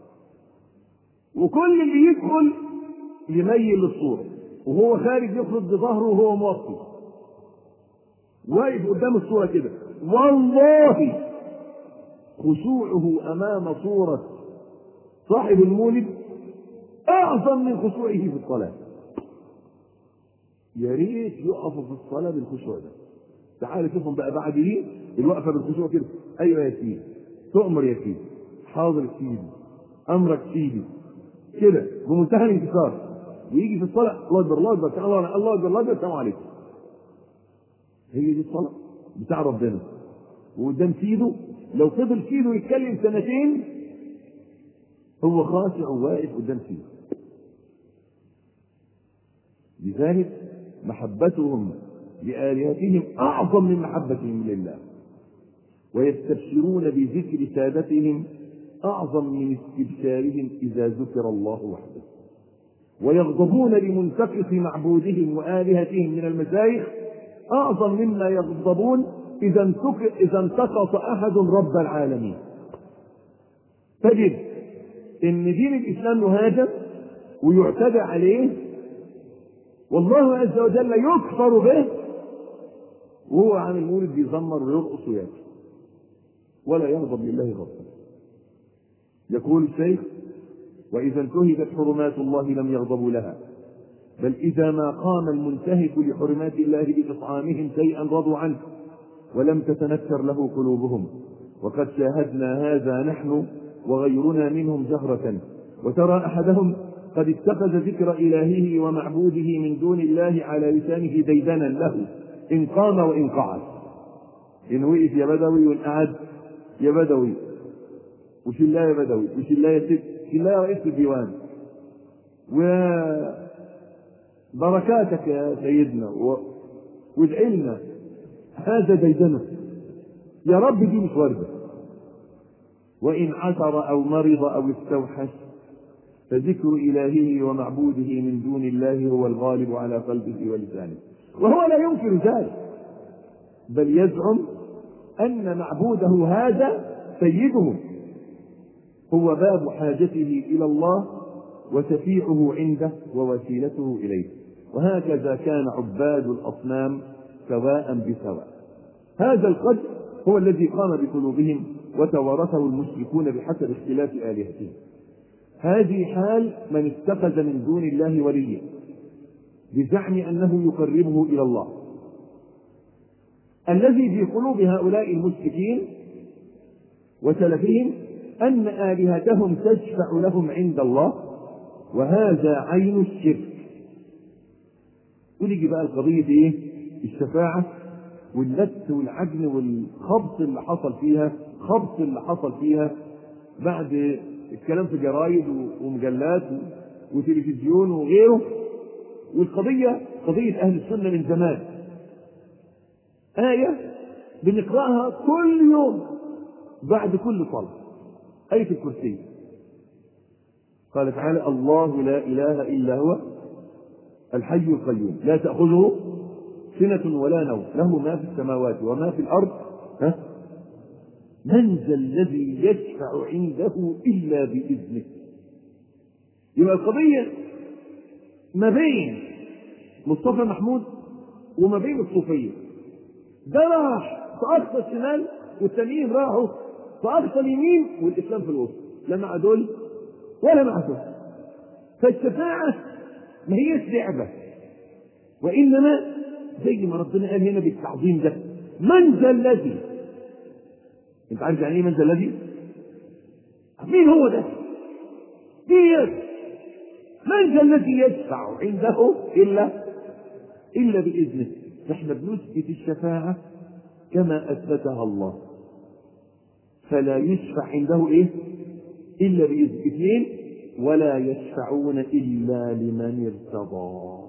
وكل اللي يدخل يميل للصورة وهو خارج يخرج بظهره وهو موطي واقف قدام الصورة كده والله خشوعه أمام صورة صاحب المولد أعظم من خشوعه في الصلاة يا ريت يقفوا في الصلاة بالخشوع ده تعال شوفهم بقى بعد ايه الوقفة بالخشوع كده أيوة يا سيدي تؤمر يا سيدي حاضر يا سيدي أمرك سيدي كده بمنتهى الانكسار ويجي في الصلاة الله أكبر الله أكبر تعالى الله الله أكبر الله أكبر السلام عليكم هي دي الصلاة بتاع ربنا وقدام سيده لو فضل سيده يتكلم سنتين هو خاشع وواقف قدام سيده لذلك محبتهم لآلهتهم أعظم من محبتهم لله ويستبشرون بذكر سادتهم أعظم من استبشارهم إذا ذكر الله وحده ويغضبون لمنتقص معبودهم وآلهتهم من المشايخ أعظم مما يغضبون إذا انتق- إذا انتقص أحد رب العالمين تجد إن دين الإسلام يهاجم ويعتدى عليه والله عز وجل يكفر به وهو عن المولد بيزمر ويرقص ويأتي ولا يغضب لله غضبا يقول الشيخ وإذا انتهكت حرمات الله لم يغضبوا لها بل إذا ما قام المنتهك لحرمات الله بإطعامهم شيئا رضوا عنه ولم تتنكر له قلوبهم وقد شاهدنا هذا نحن وغيرنا منهم جهرة وترى أحدهم قد اتخذ ذكر إلهه ومعبوده من دون الله على لسانه ديدنا له إن قام وإن قعد إن وقف يا بدوي وإن قعد يا بدوي وش الله يا بدوي وش الله يا ست وش الله يا رئيس الديوان وبركاتك يا سيدنا و... وادعي لنا هذا ديدنة يا رب دي مش وردة وإن عثر أو مرض أو استوحش فذكر إلهه ومعبوده من دون الله هو الغالب على قلبه ولسانه وهو لا ينكر ذلك بل يزعم أن معبوده هذا سيده هو باب حاجته إلى الله وشفيعه عنده ووسيلته إليه وهكذا كان عباد الأصنام سواء بسواء هذا القدر هو الذي قام بقلوبهم وتوارثه المشركون بحسب اختلاف آلهتهم هذه حال من اتخذ من دون الله وليا بزعم أنه يقربه إلى الله الذي في قلوب هؤلاء المشركين وسلفهم أن آلهتهم تشفع لهم عند الله وهذا عين الشرك ونيجي بقى القضية إيه؟ الشفاعة واللت والعجن والخبط اللي حصل فيها خبط اللي حصل فيها بعد الكلام في جرايد ومجلات وتلفزيون وغيره والقضية قضية أهل السنة من زمان آية بنقرأها كل يوم بعد كل صلاة آية الكرسي قال تعالى الله لا إله إلا هو الحي القيوم لا تأخذه سنة ولا نوم له ما في السماوات وما في الأرض ها من ذا الذي يشفع عنده إلا بإذنه يبقى القضية ما بين مصطفى محمود وما بين الصوفية ده راح في أقصى الشمال والتانيين راحوا في أقصى اليمين والإسلام في الوسط لا مع دول ولا مع دول فالشفاعة ما هيش لعبة وإنما زي ما ربنا قال هنا بالتعظيم ده من ذا الذي انت عارف يعني ايه من ذا الذي مين هو ده مين من ذا الذي يشفع عنده الا الا باذنه نحن بنثبت الشفاعه كما اثبتها الله فلا يشفع عنده ايه الا باذنه اثنين ولا يشفعون الا لمن ارتضى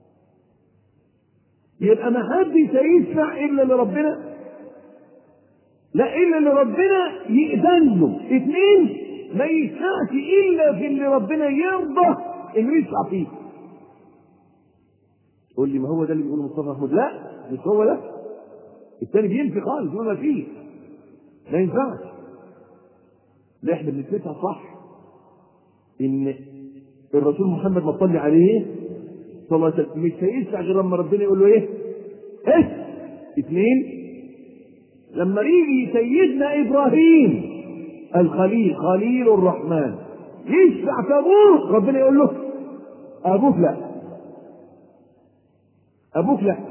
يبقى ما حدش هيشفع الا لربنا لا الا اللي ربنا يأذن له اثنين ما يشفعش الا في اللي ربنا يرضى انه يشفع فيه تقول لي ما هو ده اللي بيقوله مصطفى محمود لا مش هو ده الثاني بينفي خالص ما فيه ما ينفعش لا احنا بنثبتها صح ان الرسول محمد ما صلي عليه صلى الله عليه وسلم مش هيشفع غير لما ربنا يقول له ايه؟ ايه؟ اثنين لما يجي سيدنا ابراهيم الخليل خليل الرحمن يشفع في ابوه ربنا يقول له ابوك لا ابوك لا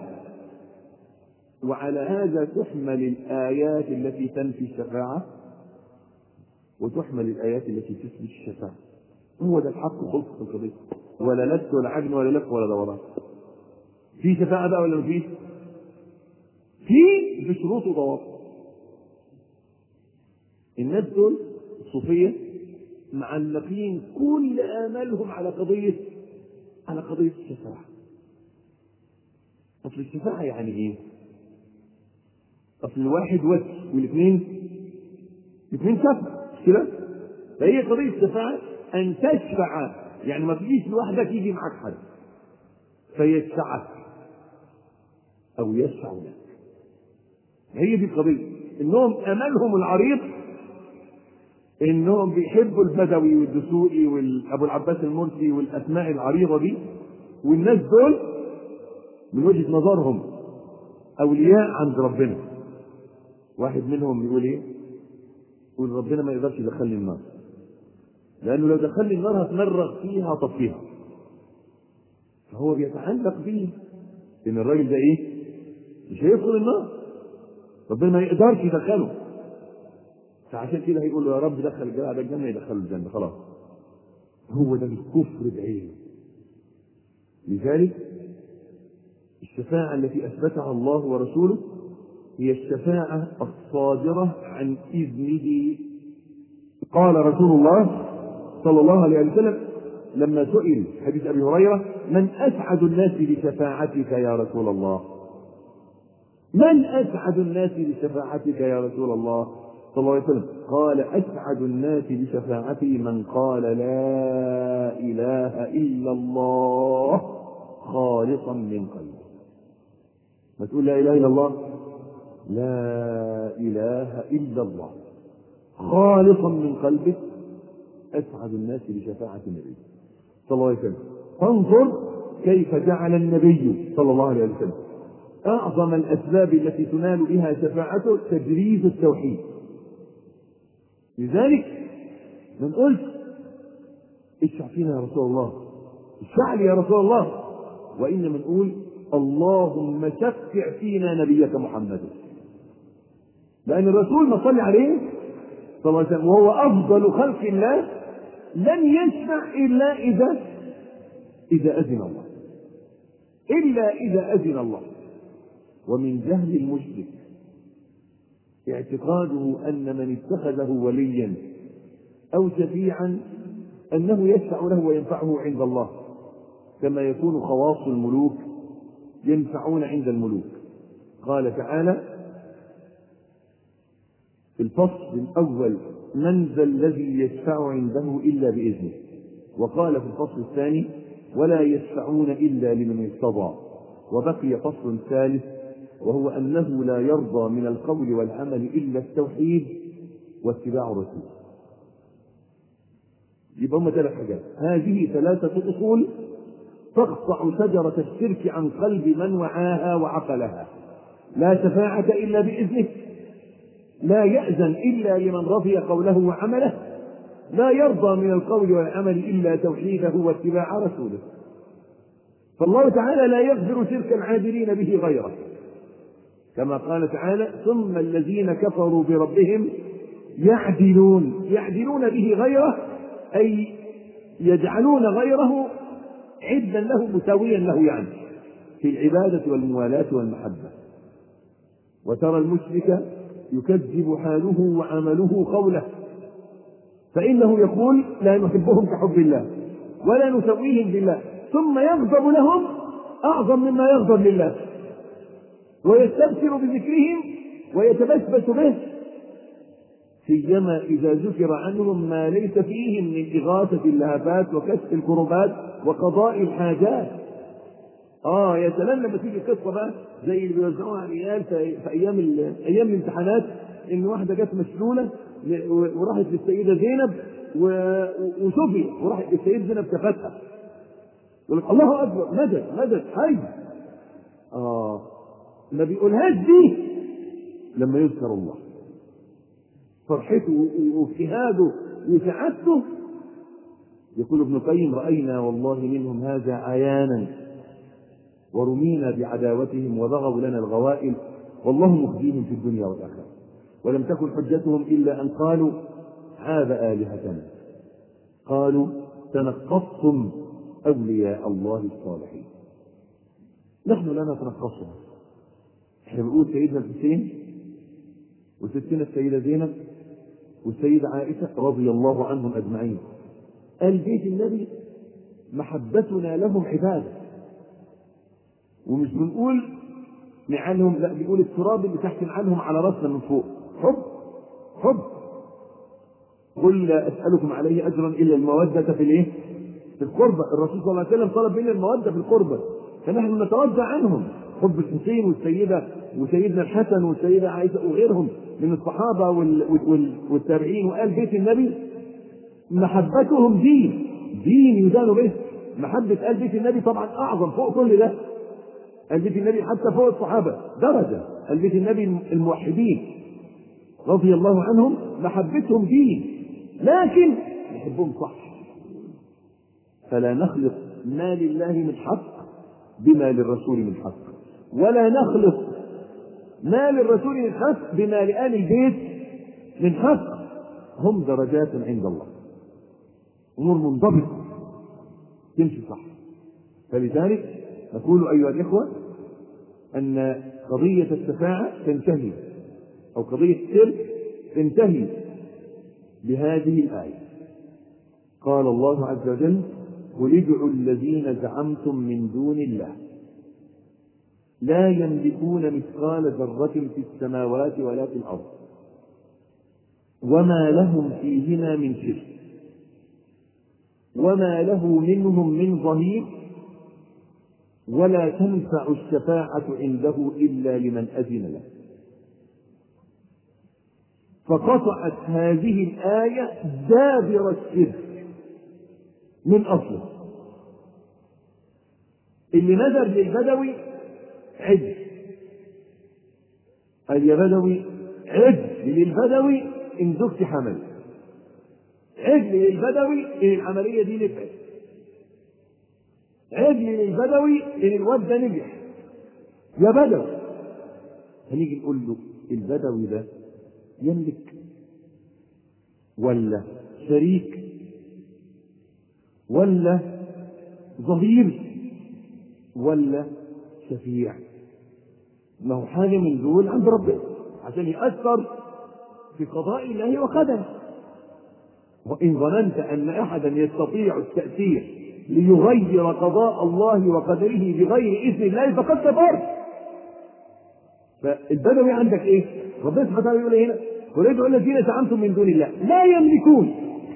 وعلى هذا تحمل الايات التي تنفي الشفاعه وتحمل الايات التي تثبت الشفاعه هو ده الحق خلق في القضيه ولا لت ولا عجن ولا لف ولا دوران في شفاعه بقى ولا مفيش؟ في بشروط وضوابط الناس دول الصوفية معلقين كل آمالهم على قضية على قضية الشفاعة أصل الشفاعة يعني إيه؟ أصل الواحد وجه والاثنين الاثنين شفع مش كده؟ فهي قضية الشفاعة أن تشفع يعني ما تجيش لوحدك يجي معك حد فيشفعك أو يشفع لك هي دي القضية إنهم أملهم العريض إنهم بيحبوا البدوي والدسوقي وأبو العباس المرسي والأسماء العريضة دي والناس دول من وجهة نظرهم أولياء عند ربنا واحد منهم يقول إيه؟ يقول ربنا ما يقدرش يدخلني النار لأنه لو دخلني النار هتمرغ فيها هطفيها فهو بيتعلق بيه إن الراجل ده إيه؟ مش هيدخل النار ربنا ما يقدرش يدخله فعشان كده هيقول له يا رب دخل الجماعه ده الجنه يدخله الجنه خلاص هو ده الكفر بعينه لذلك الشفاعة التي أثبتها الله ورسوله هي الشفاعة الصادرة عن إذنه قال رسول الله صلى الله عليه وسلم لما سئل حديث أبي هريرة من أسعد الناس بشفاعتك يا رسول الله من أسعد الناس بشفاعتك يا رسول الله صلى الله عليه وسلم قال أسعد الناس بشفاعتي من قال لا إله إلا الله خالصا من قلبه ما تقول لا إله إلا الله لا إله إلا الله خالصا من قلبه أسعد الناس بشفاعة النبي صلى الله عليه وسلم فانظر كيف جعل النبي صلى الله عليه وسلم أعظم الأسباب التي تنال بها شفاعته تجريد التوحيد لذلك ما نقولش اشفع فينا يا رسول الله اشفع لي يا رسول الله وإنما نقول اللهم شفع فينا نبيك محمد لأن الرسول ما صلى عليه صلى الله عليه وسلم وهو أفضل خلق الله لن يشفع إلا إذا إذا أذن الله إلا إذا أذن الله ومن جهل المشرك اعتقاده أن من اتخذه وليا أو شفيعا أنه يشفع له وينفعه عند الله كما يكون خواص الملوك ينفعون عند الملوك قال تعالى في الفصل الأول من ذا الذي يشفع عنده إلا بإذنه وقال في الفصل الثاني ولا يشفعون إلا لمن ارتضى وبقي فصل ثالث وهو أنه لا يرضى من القول والعمل إلا التوحيد واتباع الرسول يبقى هم ثلاث حاجات هذه ثلاثة أصول تقطع شجرة الشرك عن قلب من وعاها وعقلها لا شفاعة إلا بإذنه لا يأذن إلا لمن رضي قوله وعمله لا يرضى من القول والعمل إلا توحيده واتباع كما قال تعالى ثم الذين كفروا بربهم يعدلون يعدلون به غيره أي يجعلون غيره عدا له مساويا له يعني في العبادة والموالاة والمحبة وترى المشرك يكذب حاله وعمله قوله فإنه يقول لا نحبهم كحب الله ولا نسويهم بالله ثم يغضب لهم أعظم مما يغضب لله ويستبشر بذكرهم ويتبسبس به سيما إذا ذكر عنهم ما ليس فيهم من إغاثة اللهفات وكشف الكربات وقضاء الحاجات اه يا سلام لما تيجي قصه بقى زي اللي بيوزعوها على العيال في في ايام ال- ايام الامتحانات ان واحده جت مشلوله ل- و- وراحت للسيده زينب و- وشفي وراحت للسيده زينب كفتها يقول لك الله اكبر مدد مدد حي اه ما بيقولهاش دي لما يذكر الله فرحته و- واجتهاده وسعادته يقول ابن القيم راينا والله منهم هذا عيانا ورمينا بعداوتهم وبغوا لنا الغوائل والله مخزيهم في الدنيا والآخرة ولم تكن حجتهم إلا أن قالوا عاب آلهتنا قالوا تنقصتم أولياء الله الصالحين نحن لا نتنقصهم احنا بنقول سيدنا الحسين وستنا السيدة زينب والسيدة عائشة رضي الله عنهم أجمعين قال بيت النبي محبتنا لهم عباده ومش بنقول نعالهم لا بيقول التراب اللي تحت نعالهم على راسنا من فوق حب حب قل لا اسالكم عليه اجرا الا الموده في الايه؟ في القربة الرسول صلى الله عليه وسلم طلب منا الموده في القربة فنحن نتوضا عنهم حب الحسين والسيده وسيدنا الحسن والسيده عائشه وغيرهم من الصحابه وال وال والتابعين وقال بيت النبي محبتهم دين دين يدان به محبة آل بيت النبي طبعا أعظم فوق كل ده آل بيت النبي حتى فوق الصحابة درجة آل بيت النبي الموحدين رضي الله عنهم محبتهم دين لكن نحبهم صح فلا نخلط ما لله من حق بما للرسول من حق ولا نخلط ما للرسول من حق بما لآل البيت من حق هم درجات عند الله امور منضبطه تمشي صح فلذلك نقول ايها الاخوه ان قضيه الشفاعه تنتهي او قضيه الشرك تنتهي بهذه الايه قال الله عز وجل قل ادعوا الذين زعمتم من دون الله لا يملكون مثقال ذره في السماوات ولا في الارض وما لهم فيهما من شرك وما له منهم من ظهير ولا تنفع الشفاعة عنده إلا لمن أذن له فقطعت هذه الآية دابر الشرك من أصله اللي نذر للبدوي عد قال يا بدوي عد للبدوي إن زكت حمل عجل للبدوي ان العمليه دي نفعت عجل للبدوي ان الواد ده نجح يا بدوي هنيجي نقول له البدوي ده يملك ولا شريك ولا ظهير ولا شفيع ما هو حاجه من دول عند ربنا عشان يأثر في قضاء الله وقدره وإن ظننت أن أحدا يستطيع التأثير ليغير قضاء الله وقدره بغير إذن الله فقد كفرت. فالبدوي عندك إيه؟ ربنا سبحانه وتعالى يقول هنا قل ادعوا الذين زعمتم من دون الله لا يملكون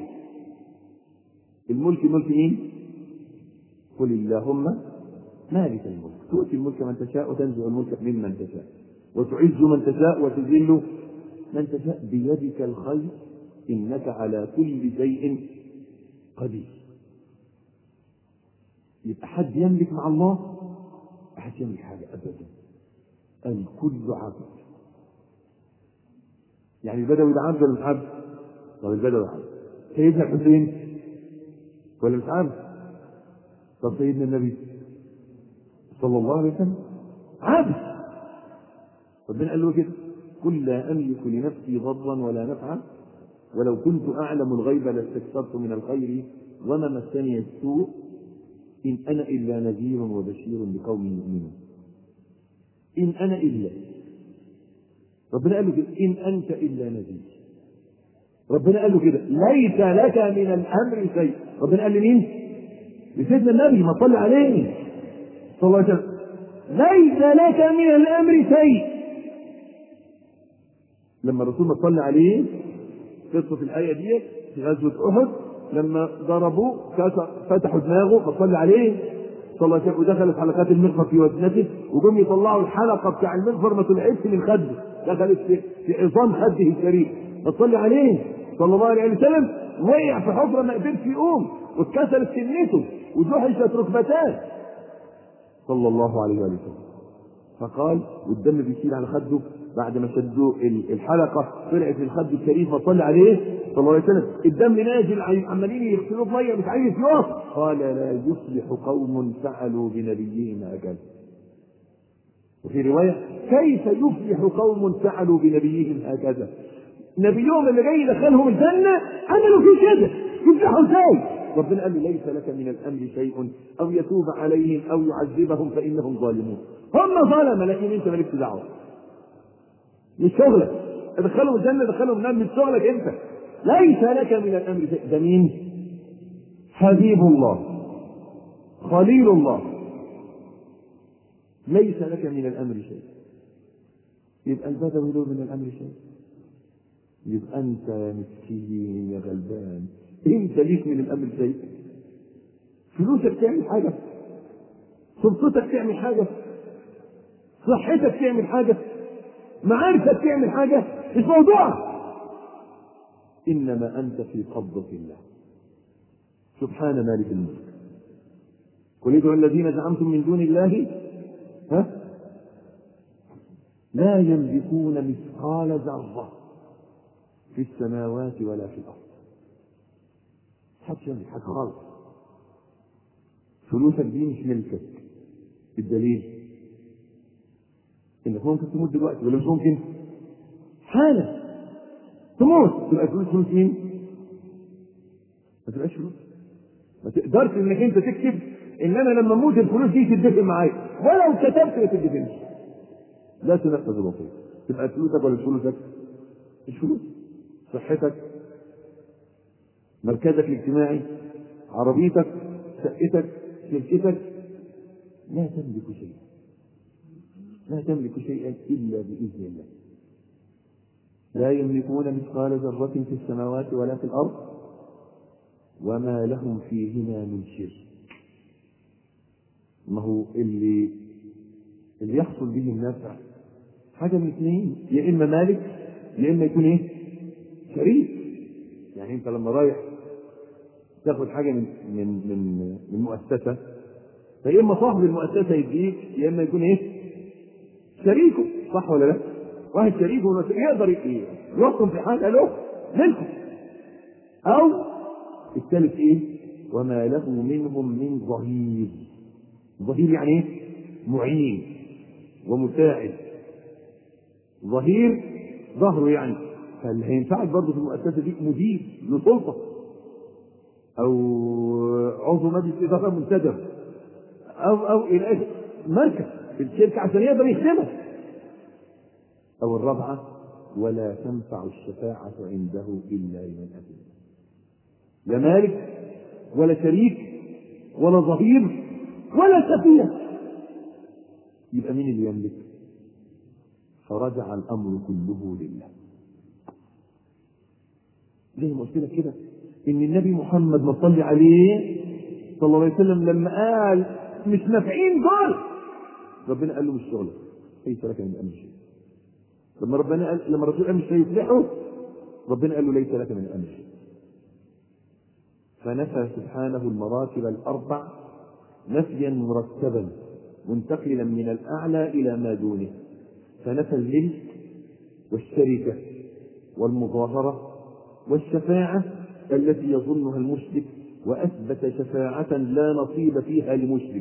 الملك ملك مين؟ قل اللهم مالك الملك تؤتي الملك من تشاء وتنزع الملك ممن تشاء وتعز من تشاء وتذل من تشاء بيدك الخير إنك على كل شيء قدير يبقى حد يملك مع الله أحد يملك حاجة أبدا الكل عبد يعني البدوي ده عبد ولا مش عبد؟ طب البدوي عبد سيدنا الحسين ولا مش عبد؟ طب سيدنا النبي صلى الله عليه وسلم عبد ربنا قال له كده قل لا املك لنفسي ضرا ولا نفعا ولو كنت اعلم الغيب لاستكثرت من الخير وما مسني السوء ان انا الا نذير وبشير لقوم يؤمنون ان انا الا ربنا قال له كده ان انت الا نذير ربنا قال له كده ليس لك من الامر شيء ربنا قال لمين لسيدنا النبي ما صلى عليه صلى الله عليه وسلم ليس لك من الامر شيء لما الرسول ما صلى عليه قصه الايه دي في غزوه احد لما ضربوه كسر- فتحوا دماغه فصلى عليه صلى الله عليه وسلم ودخلت حلقات المغفر في وزنته وجم يطلعوا الحلقه بتاع المغفر ما طلعتش من خده دخلت في, في عظام خده الشريف فصلي عليه صلى الله عليه وسلم وقع في حفره ما قدرش يقوم واتكسرت سنته وجحشت ركبتاه صلى الله عليه وآله وسلم فقال والدم بيسيل على خده بعد ما شدوا ال- الحلقه طلعت من خد الشريف فصلى عليه صلى الله عليه وسلم الدم نازل عم- عمالين يغسلوه بميه مش عايز يقف قال لا يصلح قوم فعلوا بنبيهم هكذا وفي روايه كيف يفلح قوم فعلوا بنبيهم هكذا نبيهم اللي جاي يدخلهم الجنه عملوا فيه كده يفلحوا ازاي ربنا قال له ليس لك من الامر شيء او يتوب عليهم او يعذبهم فانهم ظالمون هم ظلمه لكن انت مالكش دعوه مش شغلك ادخلهم الجنه ادخلهم النار مش شغلك انت ليس لك من الامر شيء ده مين حبيب الله خليل الله ليس لك من الامر شيء يبقى البدوي له من الامر شيء يبقى انت يا مسكين يا غلبان انت ليك من الامر شيء فلوسك تعمل حاجه سلطتك تعمل حاجه صحتك تعمل حاجه معارفك تعمل حاجه مش موضوع انما انت في قبضه الله سبحان مالك الملك قل ادعوا الذين زعمتم من دون الله ها لا يملكون مثقال ذره في السماوات ولا في الارض محدش يملك حاجه خالص فلوسك دي مش ملكك الدليل انك ممكن تموت دلوقتي ولا مش ممكن حالا تموت تبقى فلوس فلوس مين ما تبقاش فلوس ما تقدرش انك انت تكتب ان انا لما اموت الفلوس دي تدفن معايا ولو كتبت ما تدفنش لا تنفذ الوصيه تبقى فلوسك ولا مش فلوسك مش فلوس صحتك مركزك الاجتماعي عربيتك شقتك شركتك لا تملك شيئا لا تملك شيئا الا باذن الله لا يملكون مثقال ذره في السماوات ولا في الارض وما لهم فيهما من شرك ما هو اللي اللي يحصل به النفع حاجه من اثنين يا اما مالك يا اما يكون ايه شريك يعني انت لما رايح تاخد حاجه من من من من مؤسسه فيا اما صاحب المؤسسه يديك يا اما يكون ايه شريكه صح ولا لا واحد شريكه ولا شريك يقدر ايه يحكم في حاجه له ملكه او الثالث ايه وما له منهم من ظهير ظهير يعني ايه معين ومساعد ظهير ظهره يعني فاللي هينفعك برضه في المؤسسه دي مدير له سلطه او عضو مجلس اداره منتدب او او الى آخره. مركز في الشركه عشان يقدر يخدمك او الرابعه ولا تنفع الشفاعه عنده الا لمن اذن لا مالك ولا شريك ولا ظهير ولا سفينه يبقى مين اللي يملك فرجع الامر كله لله زي ما قلت لك كده ان النبي محمد ما صلي عليه صلى الله عليه وسلم لما قال مش نافعين دول ربنا قال له مش شغلك ليس لك من الامر شيء لما ربنا قال لما الرسول قال مش هيفلحوا ربنا قال له ليس لك من الامر شيء فنفى سبحانه المراتب الاربع نفيا مرتبا منتقلا من الاعلى الى ما دونه فنفى الملك والشركه والمظاهره والشفاعه التي يظنها المشرك واثبت شفاعه لا نصيب فيها لمشرك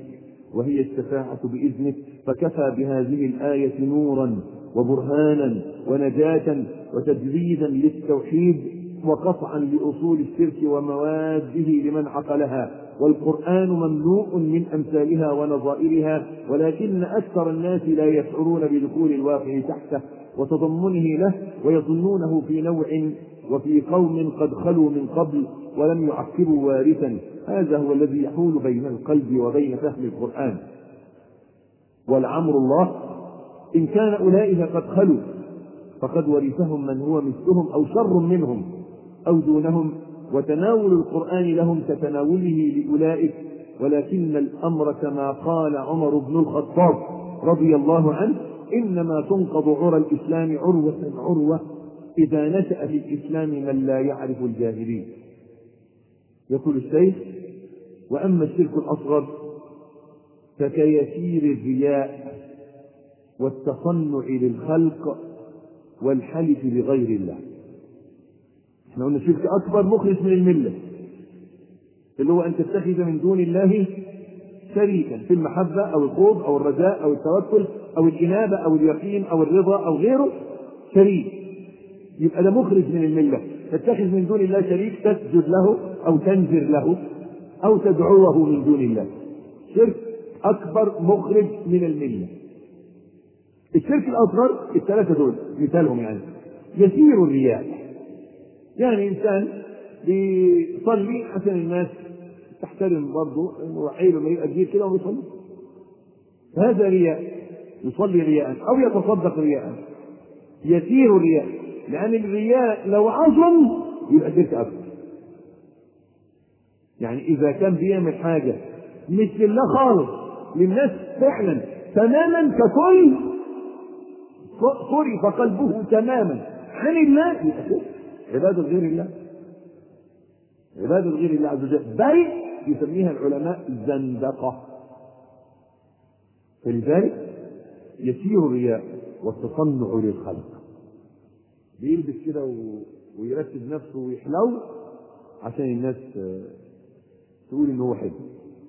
وهي الشفاعة بإذنه فكفى بهذه الآية نورا وبرهانا ونجاة وتجريدا للتوحيد وقطعا لأصول الشرك ومواده لمن عقلها والقرآن مملوء من أمثالها ونظائرها ولكن أكثر الناس لا يشعرون بدخول الواقع تحته وتضمنه له ويظنونه في نوع وفي قوم قد خلوا من قبل ولم يعقبوا وارثا هذا هو الذي يحول بين القلب وبين فهم القرآن والعمر الله إن كان أولئك قد خلوا فقد ورثهم من هو مثلهم أو شر منهم أو دونهم وتناول القرآن لهم كتناوله لأولئك ولكن الأمر كما قال عمر بن الخطاب رضي الله عنه إنما تنقض عرى الإسلام عروة عروة إذا نشأ في الإسلام من لا يعرف الجاهلين يقول الشيخ وأما الشرك الأصغر فكيسير الرياء والتصنع للخلق والحلف بغير الله احنا قلنا شرك أكبر مخرج من الملة اللي هو أن تتخذ من دون الله شريكا في المحبة أو الخوف أو الرجاء أو التوكل أو الإنابة أو اليقين أو الرضا أو غيره شريك يبقى ده مخرج من الملة تتخذ من دون الله شريك تسجد له أو تنذر له أو تدعوه من دون الله شرك أكبر مخرج من الملة الشرك الأصغر الثلاثة دول مثالهم يعني يسير الرياء يعني إنسان بيصلي عشان الناس تحترم برضه انه عيب لما يبقى كبير كده ويصلي هذا رياء يصلي رياء او يتصدق رياء يسير رياء لان الرياء لو عظم يبقى شرك اكبر يعني اذا كان بيعمل حاجه مش لله خالص للناس فعلا تماما ككل صرف قلبه تماما عن الله يبقى شرك عباده غير الله عبادة غير الله عز وجل بل يسميها العلماء زندقة فلذلك يسير الرياء والتصنع للخلق بيلبس كده و... ويرتب نفسه ويحلو عشان الناس تقول ان هو حلو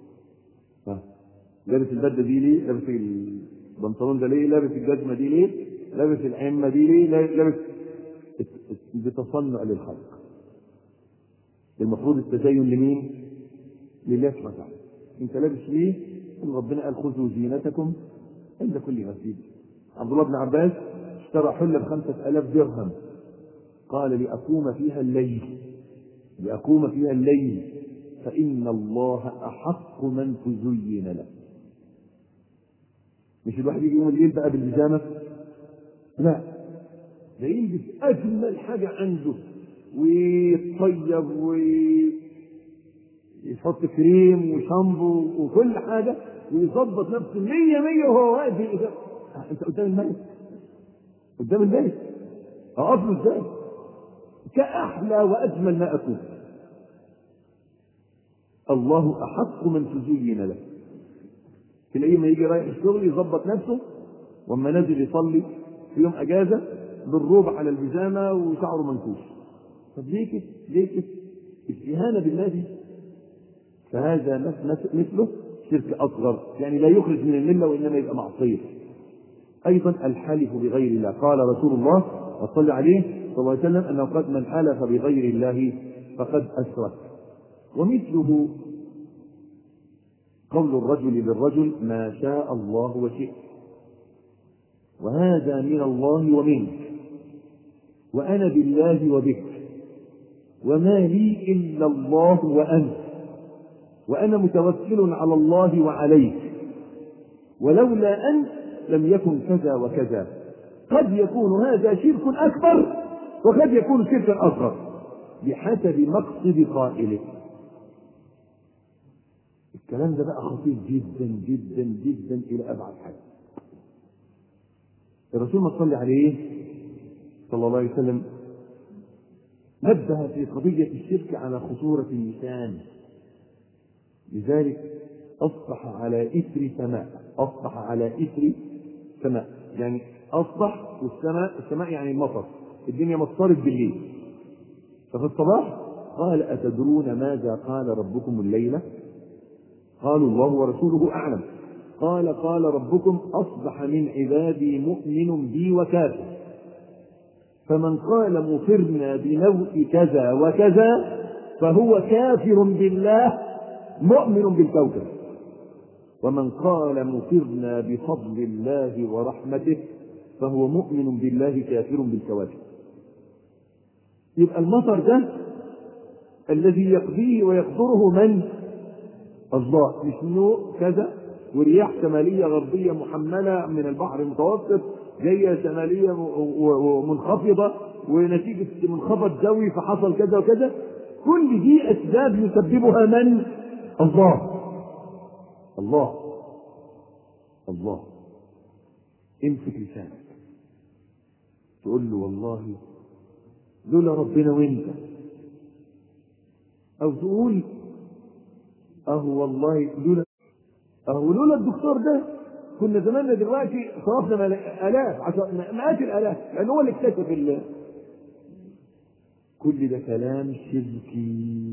لابس البدله دي ليه؟ لابس البنطلون ده ليه؟ لابس الجزمه دي ليه؟ لابس العمه دي ليه؟ لابس بتصنع للخلق المفروض التزين لمين؟ لله سبحانه وتعالى. انت لابس ليه؟ ان ربنا قال خذوا زينتكم عند كل مسجد. عبد الله بن عباس اشترى حله بخمسة آلاف درهم. قال لأقوم فيها الليل. لأقوم فيها الليل فإن الله أحق من تزين له. مش الواحد يجي يوم الليل بقى بالبيجامة؟ لا. ده يلبس أجمل حاجة عنده ويتطيب ويحط كريم وشامبو وكل حاجة ويظبط نفسه مية مية وهو واقف في الإجابة أنت قدام الملك قدام الملك أقف له إزاي؟ كأحلى وأجمل ما أكون الله أحق من تزين له تلاقيه ما يجي رايح الشغل يظبط نفسه واما نازل يصلي في يوم اجازه بالروب على البيجامه وشعره منكوش طب ليه كده؟ ليه كده؟ الاستهانة بالله دي فهذا مثله شرك أصغر يعني لا يخرج من الملة وإنما يبقى معصية أيضا الحلف بغير الله قال رسول الله وصلى عليه صلى الله عليه وسلم أنه قد من حلف بغير الله فقد أشرك ومثله قول الرجل للرجل ما شاء الله وشئت وهذا من الله ومنك وأنا بالله وبك وما لي إلا الله وأنت وأنا متوكل على الله وعليك ولولا أنت لم يكن كذا وكذا قد يكون هذا شرك أكبر وقد يكون شركا أصغر بحسب مقصد قائله الكلام ده بقى خطير جدا جدا جدا إلى أبعد حد الرسول ما صلى عليه صلى الله عليه وسلم نبه في قضية الشرك على خطورة اللسان لذلك أصبح على إثر سماء أصبح على إثر سماء يعني أصبح والسماء السماء يعني المطر الدنيا مطرت بالليل ففي الصباح قال أتدرون ماذا قال ربكم الليلة قالوا الله ورسوله أعلم قال قال ربكم أصبح من عبادي مؤمن بي وكافر فمن قال مطرنا بنوء كذا وكذا فهو كافر بالله مؤمن بالكوكب ومن قال مطرنا بفضل الله ورحمته فهو مؤمن بالله كافر بالكواكب يبقى المطر ده الذي يقضيه ويقدره من الله مش نوء كذا ورياح شمالية غربية محملة من البحر المتوسط جاية شمالية ومنخفضة ونتيجة منخفض جوي فحصل كذا وكذا كل دي أسباب يسببها من؟ الله الله الله امسك لسانك تقول له والله لولا ربنا وانت او تقول اهو والله لولا اهو لولا الدكتور ده كنا زماننا دلوقتي صرفنا الاف عشر مئات الالاف لان هو اللي اكتشف ال كل ده كلام شركي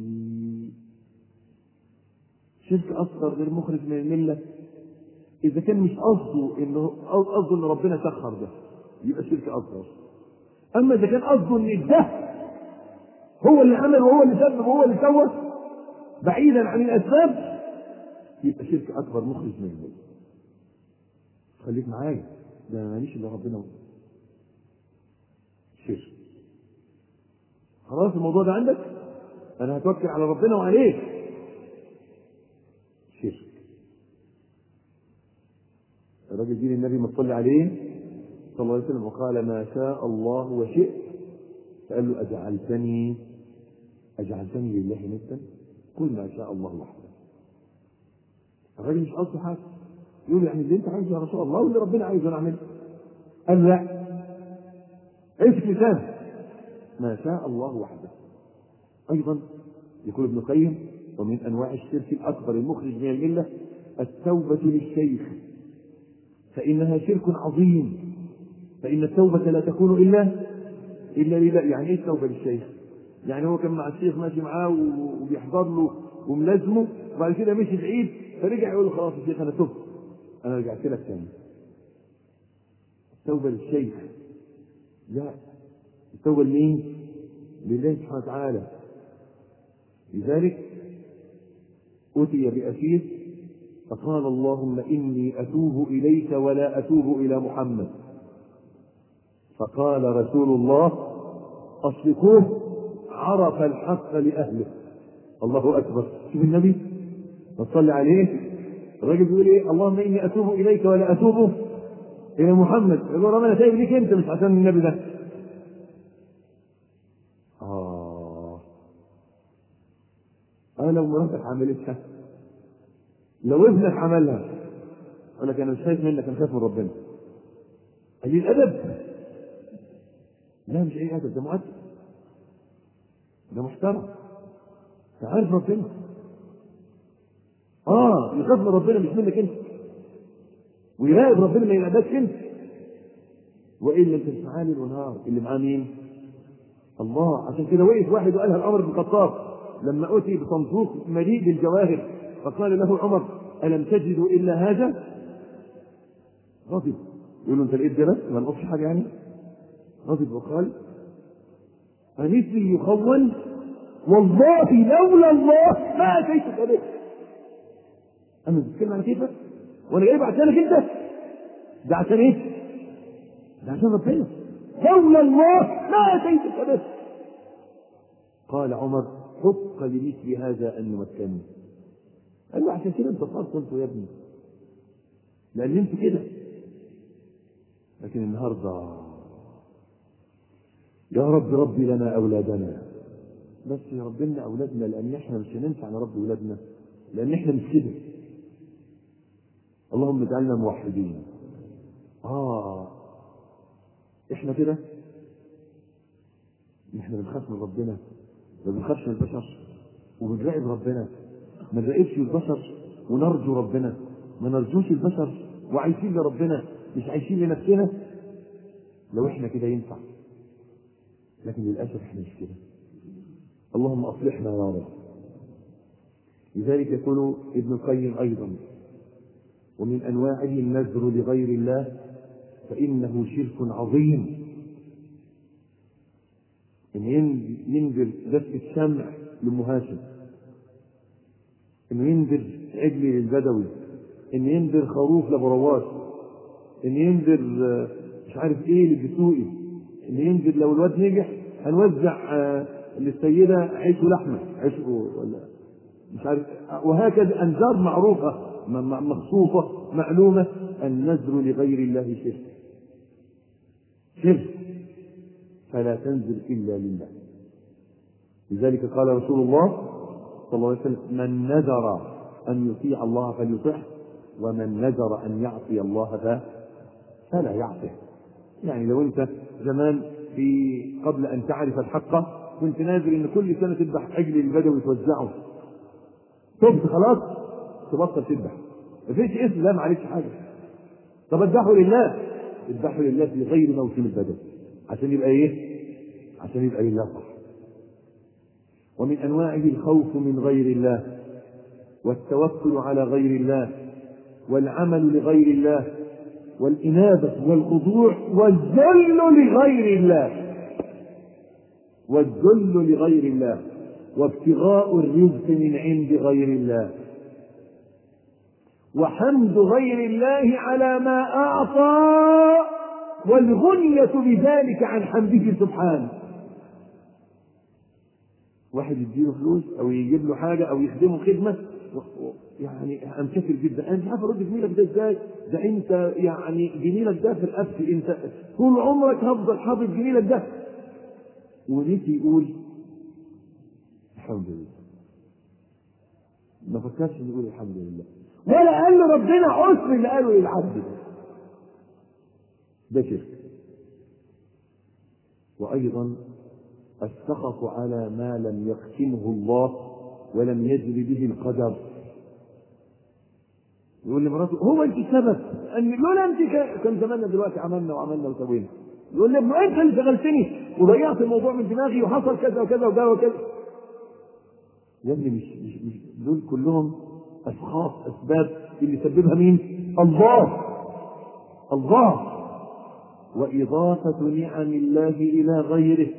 شرك اصغر غير مخرج من المله اذا كان مش قصده انه قصده ان ربنا سخر ده يبقى شرك اصغر اما اذا كان قصده ان ده هو اللي عمل وهو اللي سبب وهو اللي سوى بعيدا عن الاسباب يبقى شرك اكبر مخرج من المله خليك معايا ده ماليش الا ربنا شرك خلاص الموضوع ده عندك انا هتوكل على ربنا وعليك شرك الراجل جه للنبي ما تصلي عليه صلى الله عليه وسلم وقال ما شاء الله وشئت فقال له أجعلتني أجعلتني لله ندا قل ما شاء الله وحده الراجل مش قصده حاجة يقول يعني اللي أنت عايزه يا رسول الله واللي ربنا عايزه نعمله قال لا امسك لسانك ما شاء الله وحده أيضا يقول ابن القيم ومن أنواع الشرك الأكبر المخرج من الملة التوبة للشيخ فإنها شرك عظيم فإن التوبة لا تكون إلا إلا لله يعني إيه التوبة للشيخ؟ يعني هو كان مع الشيخ ماشي معاه وبيحضر له وملازمه وبعد كده مشي بعيد فرجع يقول له خلاص يا شيخ أنا تبت أنا رجعت لك تاني التوبة للشيخ لا التوبة لمين؟ لله سبحانه وتعالى لذلك أتي بأسير فقال اللهم إني أتوب إليك ولا أتوب إلى محمد فقال رسول الله أصدقوه عرف الحق لأهله الله أكبر شوف النبي وصلي عليه الراجل بيقول ايه اللهم اني اتوب اليك ولا اتوب الى محمد يقول له انا تايب ليك انت مش عشان النبي ده اه انا لو مراتك عملتها لو ابنك عملها يقول لك انا مش خايف منك انا خايف من ربنا قليل ادب لا مش اي ادب ده مؤدب ده محترم ده عارف ربنا اه يخاف من ربنا مش منك انت ويراقب ربنا ما يراقبكش انت والا انت مش معاه ليل ونهار اللي معاه مين؟ الله عشان كده وقف واحد وقالها الامر بن الخطاب لما اتي بصندوق مليء بالجواهر فقال له عمر الم تجدوا الا هذا؟ غضب يقول له انت لقيت ده بس ما نقصش حاجه يعني؟ غضب وقال فمثلي يخون والله لولا الله ما اتيتك به انا بتتكلم على كيفك وانا جايب عشانك انت ده عشان ايه؟ ده عشان ربنا لولا الله ما اتيتك به قال عمر حق لمثل هذا ان يمكنني قال له عشان كده انت صرت انتوا يا ابني لان انت كده لكن النهارده يا رب ربي لنا اولادنا بس يا رب لنا اولادنا لان احنا مش هننفع نربي اولادنا لان احنا مش كده اللهم اجعلنا موحدين اه احنا كده احنا بنخاف من ربنا ما بنخافش من البشر وبنراقب ربنا ما نراقبش البشر ونرجو ربنا ما نرجوش البشر وعايشين لربنا مش عايشين لنفسنا لو احنا كده ينفع لكن للاسف احنا مش كده اللهم اصلحنا يا رب لذلك يقول ابن القيم ايضا ومن أنواعه النذر لغير الله فإنه شرك عظيم إن ينذر دفء الشمع لأم هاشم إنه ينذر عجل للبدوي إن ينذر خروف لأبو رواش إن ينذر مش عارف إيه للدسوقي إن ينذر لو الواد نجح هنوزع للسيدة عيش ولحمة عيش ولا مش عارف وهكذا أنذار معروفة مخصوصة معلومة النذر لغير الله شرك شرك فلا تنذر إلا لله لذلك قال رسول الله صلى الله عليه وسلم من نذر أن يطيع الله فليطعه ومن نذر أن يعصي الله فلا يعصيه يعني لو أنت زمان في قبل أن تعرف الحق كنت ناذر أن كل سنة تذبح عجل البدوي توزعه تبت خلاص تبطل تذبح مفيش اسم لا معلش حاجة طب اذبحوا لله اذبحوا لله في غير موسم البدوي عشان يبقى ايه؟ عشان يبقى لله صح ومن انواعه الخوف من غير الله والتوكل على غير الله والعمل لغير الله والإنابة والخضوع والذل لغير الله والذل لغير الله وابتغاء الرزق من عند غير الله وحمد غير الله على ما أعطى والغنية بذلك عن حمده سبحانه واحد يديله فلوس او يجيب له حاجه او يخدمه خدمه يعني انكسر جدا انا مش عارف ارد جميلك ده ازاي ده انت يعني جميلك ده في رقبتي انت طول عمرك هفضل حافظ جميلك ده ونسي يقول الحمد لله ما فكرش يقول الحمد لله ولا قال له ربنا عسر اللي قاله للعبد ده ده شرك وايضا السخط على ما لم يختمه الله ولم يجري به القدر يقول لمراته هو انت السبب ان لولا انت كان زماننا دلوقتي عملنا وعملنا وسوينا يقول لي انت اللي شغلتني وضيعت الموضوع من دماغي وحصل كذا وكذا وكذا وكذا يا ابني مش, مش, مش دول كلهم اشخاص اسباب اللي سببها مين؟ الله الله وإضافة نعم الله إلى غيره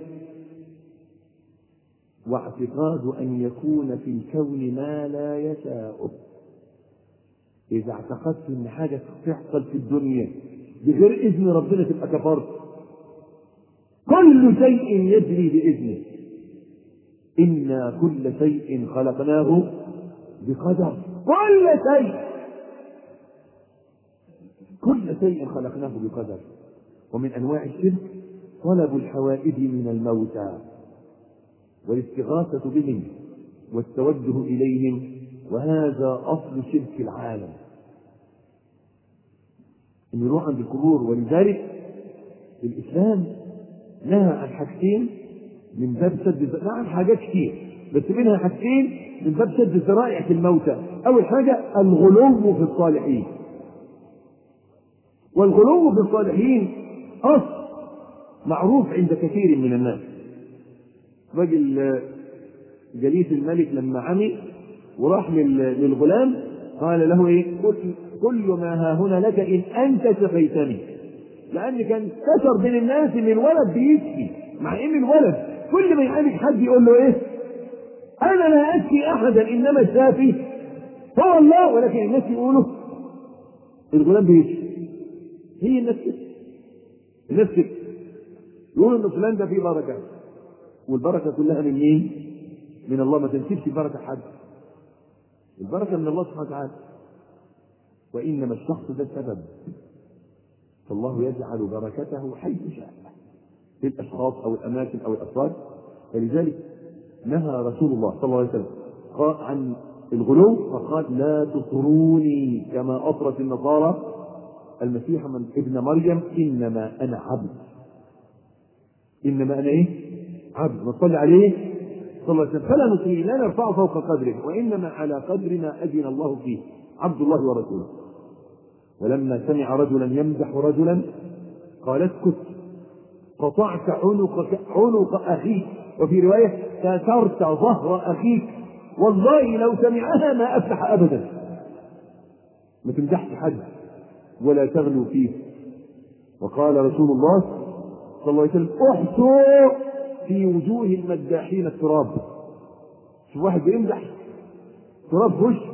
واعتقاد أن يكون في الكون ما لا يشاء إذا اعتقدت أن حاجة تحصل في الدنيا بغير إذن ربنا تبقى كفرت كل شيء يجري بإذنه إنا كل شيء خلقناه بقدر كل شيء كل شيء خلقناه بقدر ومن أنواع الشرك طلب الحوائج من الموتى والاستغاثة بهم والتوجه إليهم وهذا أصل شرك العالم أن يروح عند القبور ولذلك الإسلام نهى عن حاجتين من باب سد نهى عن حاجات كتير بس منها حاجتين من باب سد الذرائع في الموتى أول حاجة الغلو في الصالحين والغلو في الصالحين أصل معروف عند كثير من الناس رجل جليس الملك لما عمي وراح للغلام قال له ايه كل ما ها هنا لك ان انت سقيتني لان كان كسر بين الناس ان الولد بيشكي مع ان الولد كل ما يعالج حد يقول له ايه انا لا اشكي احدا انما الشافي هو الله ولكن الناس يقولوا الغلام بيشكي هي الناس كده الناس كده يقولوا ان فلان ده فيه بركه والبركة كلها من مين؟ من الله ما تنسبش البركة حد. البركة من الله سبحانه وتعالى. وإنما الشخص ده السبب. فالله يجعل بركته حيث شاء. في الأشخاص أو الأماكن أو الأفراد. فلذلك نهى رسول الله صلى الله عليه وسلم عن الغلو فقال لا تطروني كما أطرت النصارى المسيح من ابن مريم إنما أنا عبد. إنما أنا إيه؟ عبد نصلي عليه صلى الله عليه وسلم فلا نطيع لا نرفعه فوق قدره وانما على قدر ما اذن الله فيه عبد الله ورسوله ولما سمع رجلا يمدح رجلا قال اسكت قطعت عنق عنق اخيك وفي روايه كسرت ظهر اخيك والله لو سمعها ما افلح ابدا ما تمدحش حد ولا تغلو فيه وقال رسول الله صلى الله عليه وسلم احثوا في وجوه المداحين التراب شوف واحد بيمدح تراب في وشه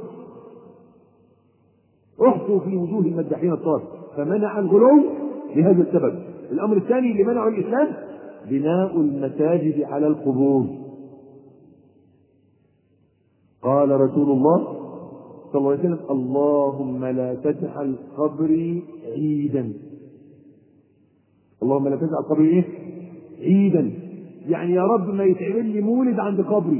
احثوا في وجوه المداحين التراب فمنع الغلو لهذا السبب الامر الثاني اللي منعه الاسلام بناء المساجد على القبور قال رسول الله صلى الله عليه وسلم اللهم لا تجعل قبري عيدا اللهم لا تجعل قبري ايه عيدا يعني يا رب ما يتعمل لي مولد عند قبري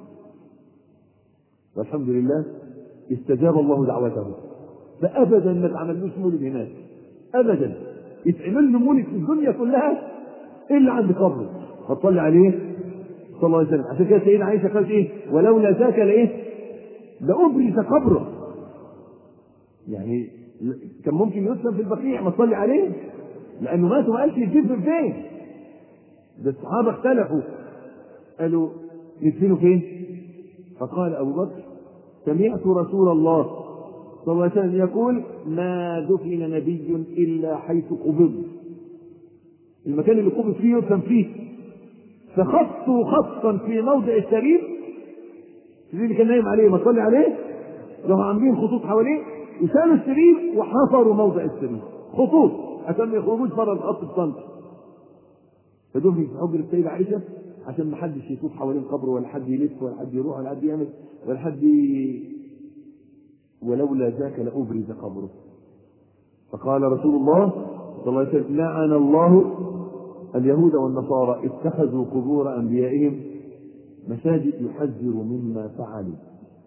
والحمد لله استجاب الله دعوته فابدا ما تعملوش مولد هناك ابدا يتعمل له مولد في الدنيا كلها الا عند قبره فتصلي عليه صلى الله عليه وسلم عشان كده سيدنا عائشه قالت ايه ولولا ذاك لايه لابرز قبره يعني كان ممكن يدفن في البقيع ما تصلي عليه لانه مات وما قالش يدفن فين ده الصحابه اختلفوا قالوا ندفنه فين فقال ابو بكر سمعت رسول الله صلى الله عليه وسلم يقول ما دفن نبي الا حيث قبض المكان اللي قبض فيه يدفن فيه فخطوا خطا في موضع السرير السرير اللي كان نايم عليه ما صلي عليه راحوا عاملين خطوط حواليه وشالوا السرير وحفروا موضع السرير خطوط عشان ما يخرجوش بره الخط السنتي فدفن في حجر السيدة عائشة عشان ما حدش يطوف حوالين قبره ولا حد يلف ولا حد يروح ولا حد يعمل ولا حد ي... ولولا ذاك لأبرز قبره فقال رسول الله صلى الله عليه وسلم لعن الله اليهود والنصارى اتخذوا قبور أنبيائهم مساجد يحذر مما فعلوا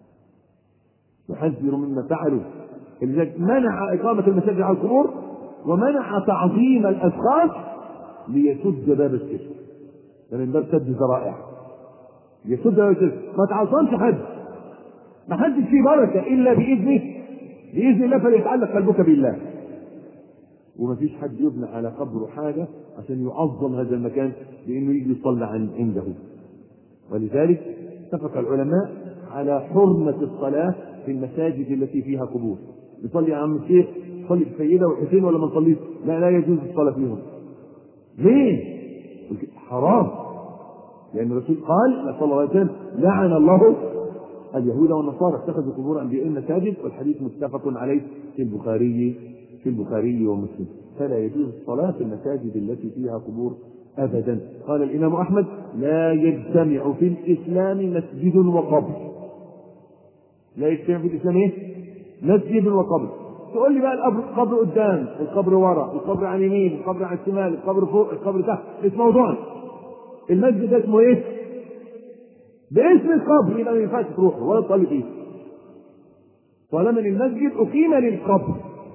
يحذر مما فعلوا لذلك منع إقامة المساجد على القبور ومنع تعظيم الأشخاص ليسد باب الشرك ده من باب سد ذرائع يسد باب الشرك ما تعظمش حد ما حدش فيه بركة إلا بإذنه بإذن الله فليتعلق قلبك بالله وما فيش حد يبنى على قبره حاجة عشان يعظم هذا المكان بأنه يجي يصلى عن عنده ولذلك اتفق العلماء على حرمة الصلاة في المساجد التي فيها قبور نصلي يا عم الشيخ صلي في السيدة والحسين ولا ما نصليش لا لا يجوز الصلاة فيهم ليه؟ حرام لأن الرسول قال صلى الله عليه وسلم لعن الله اليهود والنصارى اتخذوا قبور أنبيائهم مساجد والحديث متفق عليه في البخاري في البخاري ومسلم فلا يجوز الصلاة في المساجد التي فيها قبور أبدا قال الإمام أحمد لا يجتمع في الإسلام مسجد وقبر لا يجتمع في الإسلام إيه؟ مسجد وقبر تقول لي بقى القبر القبر قدام القبر ورا القبر على اليمين القبر على الشمال القبر فوق القبر تحت مش موضوعنا المسجد ده اسمه ايه؟ باسم القبر يبقى ما ينفعش تروح ولا تصلي فيه طالما ان المسجد اقيم للقبر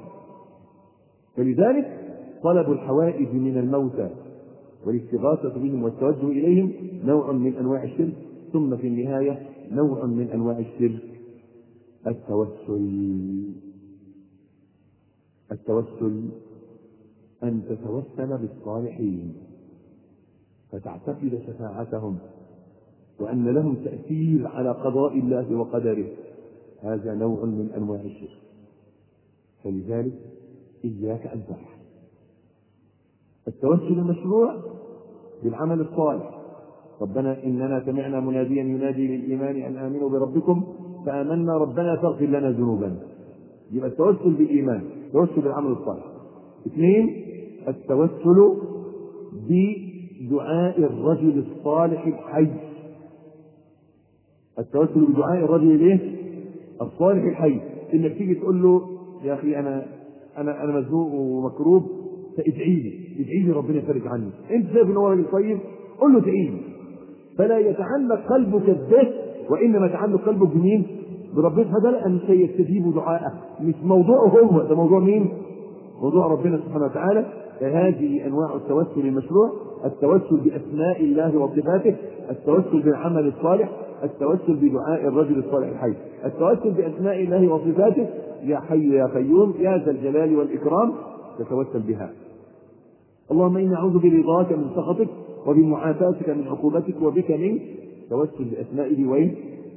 فلذلك طلب الحوائج من الموتى والاستغاثة بهم والتوجه إليهم نوع من أنواع الشرك ثم في النهاية نوع من أنواع الشرك التوسل التوسل أن تتوسل بالصالحين فتعتقد شفاعتهم وأن لهم تأثير على قضاء الله وقدره هذا نوع من أنواع الشرك فلذلك إياك أن تفعل التوسل المشروع بالعمل الصالح ربنا إننا سمعنا مناديا ينادي للإيمان أن آمنوا بربكم فآمنا ربنا فاغفر لنا ذنوبنا يبقى التوسل بالإيمان التوسل بالعمل الصالح اثنين التوسل بدعاء الرجل الصالح الحي التوسل بدعاء الرجل الايه؟ الصالح الحي انك تيجي تقول له يا اخي انا انا انا مزنوق ومكروب فادعي لي ادعي لي ربنا يفرج عني انت شايف ان هو راجل طيب قول له ادعي لي فلا يتعلق قلبك به وانما يتعلق قلبك بمين؟ بربنا فده ان سيستجيب دعاءه مش موضوعه هو ده موضوع مين؟ موضوع ربنا سبحانه وتعالى فهذه انواع التوسل المشروع التوسل باسماء الله وصفاته التوسل بالعمل الصالح التوسل بدعاء الرجل الصالح الحي التوسل باسماء الله وصفاته يا حي يا قيوم يا ذا الجلال والاكرام تتوسل بها اللهم اني اعوذ برضاك من سخطك وبمعافاتك من عقوبتك وبك منك توسل باسمائه وايه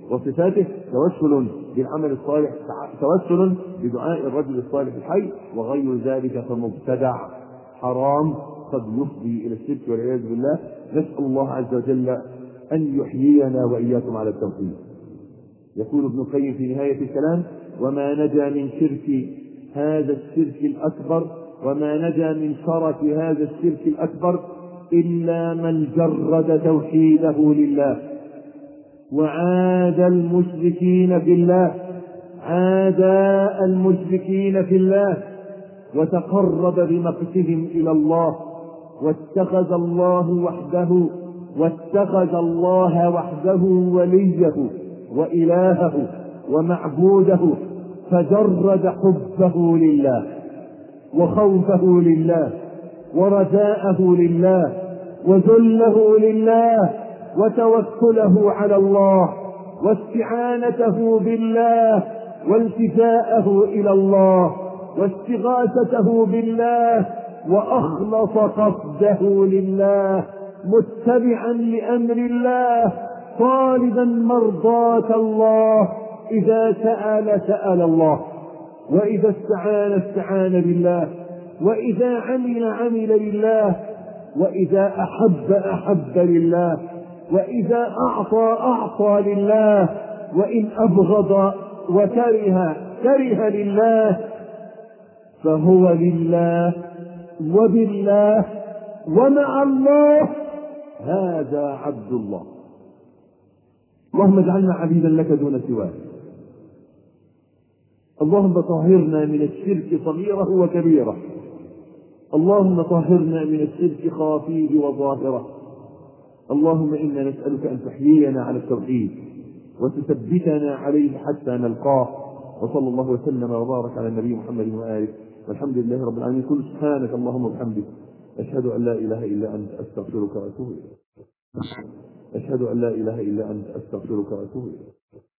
وصفاته توسل بالعمل الصالح توسل بدعاء الرجل الصالح الحي وغير ذلك فمبتدع حرام قد يفضي الى الشرك والعياذ بالله نسال الله عز وجل ان يحيينا واياكم على التوحيد يقول ابن القيم في نهايه الكلام وما نجا من شرك هذا الشرك الاكبر وما نجا من شرك هذا الشرك الاكبر الا من جرد توحيده لله وعاد المشركين في الله عاد المشركين في الله وتقرب بمقتهم الى الله واتخذ الله وحده واتخذ الله وحده وليه والهه ومعبوده فجرد حبه لله وخوفه لله ورجاءه لله وذله لله وتوكله على الله واستعانته بالله والتجاءه الى الله واستغاثته بالله واخلص قصده لله متبعا لامر الله طالبا مرضاه الله اذا سال سال الله واذا استعان استعان بالله واذا عمل عمل لله واذا احب احب لله واذا اعطى اعطى لله وان ابغض وكره كره لله فهو لله وبالله ومع الله هذا عبد الله اللهم اجعلنا عبيدا لك دون سواك اللهم طهرنا من الشرك صغيره وكبيره اللهم طهرنا من الشرك خافيه وظاهره اللهم انا نسالك ان تحيينا على التوحيد وتثبتنا عليه حتى نلقاه وصلى الله وسلم وبارك على النبي محمد واله والحمد لله رب العالمين كل سبحانك اللهم وبحمدك اشهد ان لا اله الا انت استغفرك واتوب اليك اشهد ان لا اله الا انت استغفرك واتوب اليك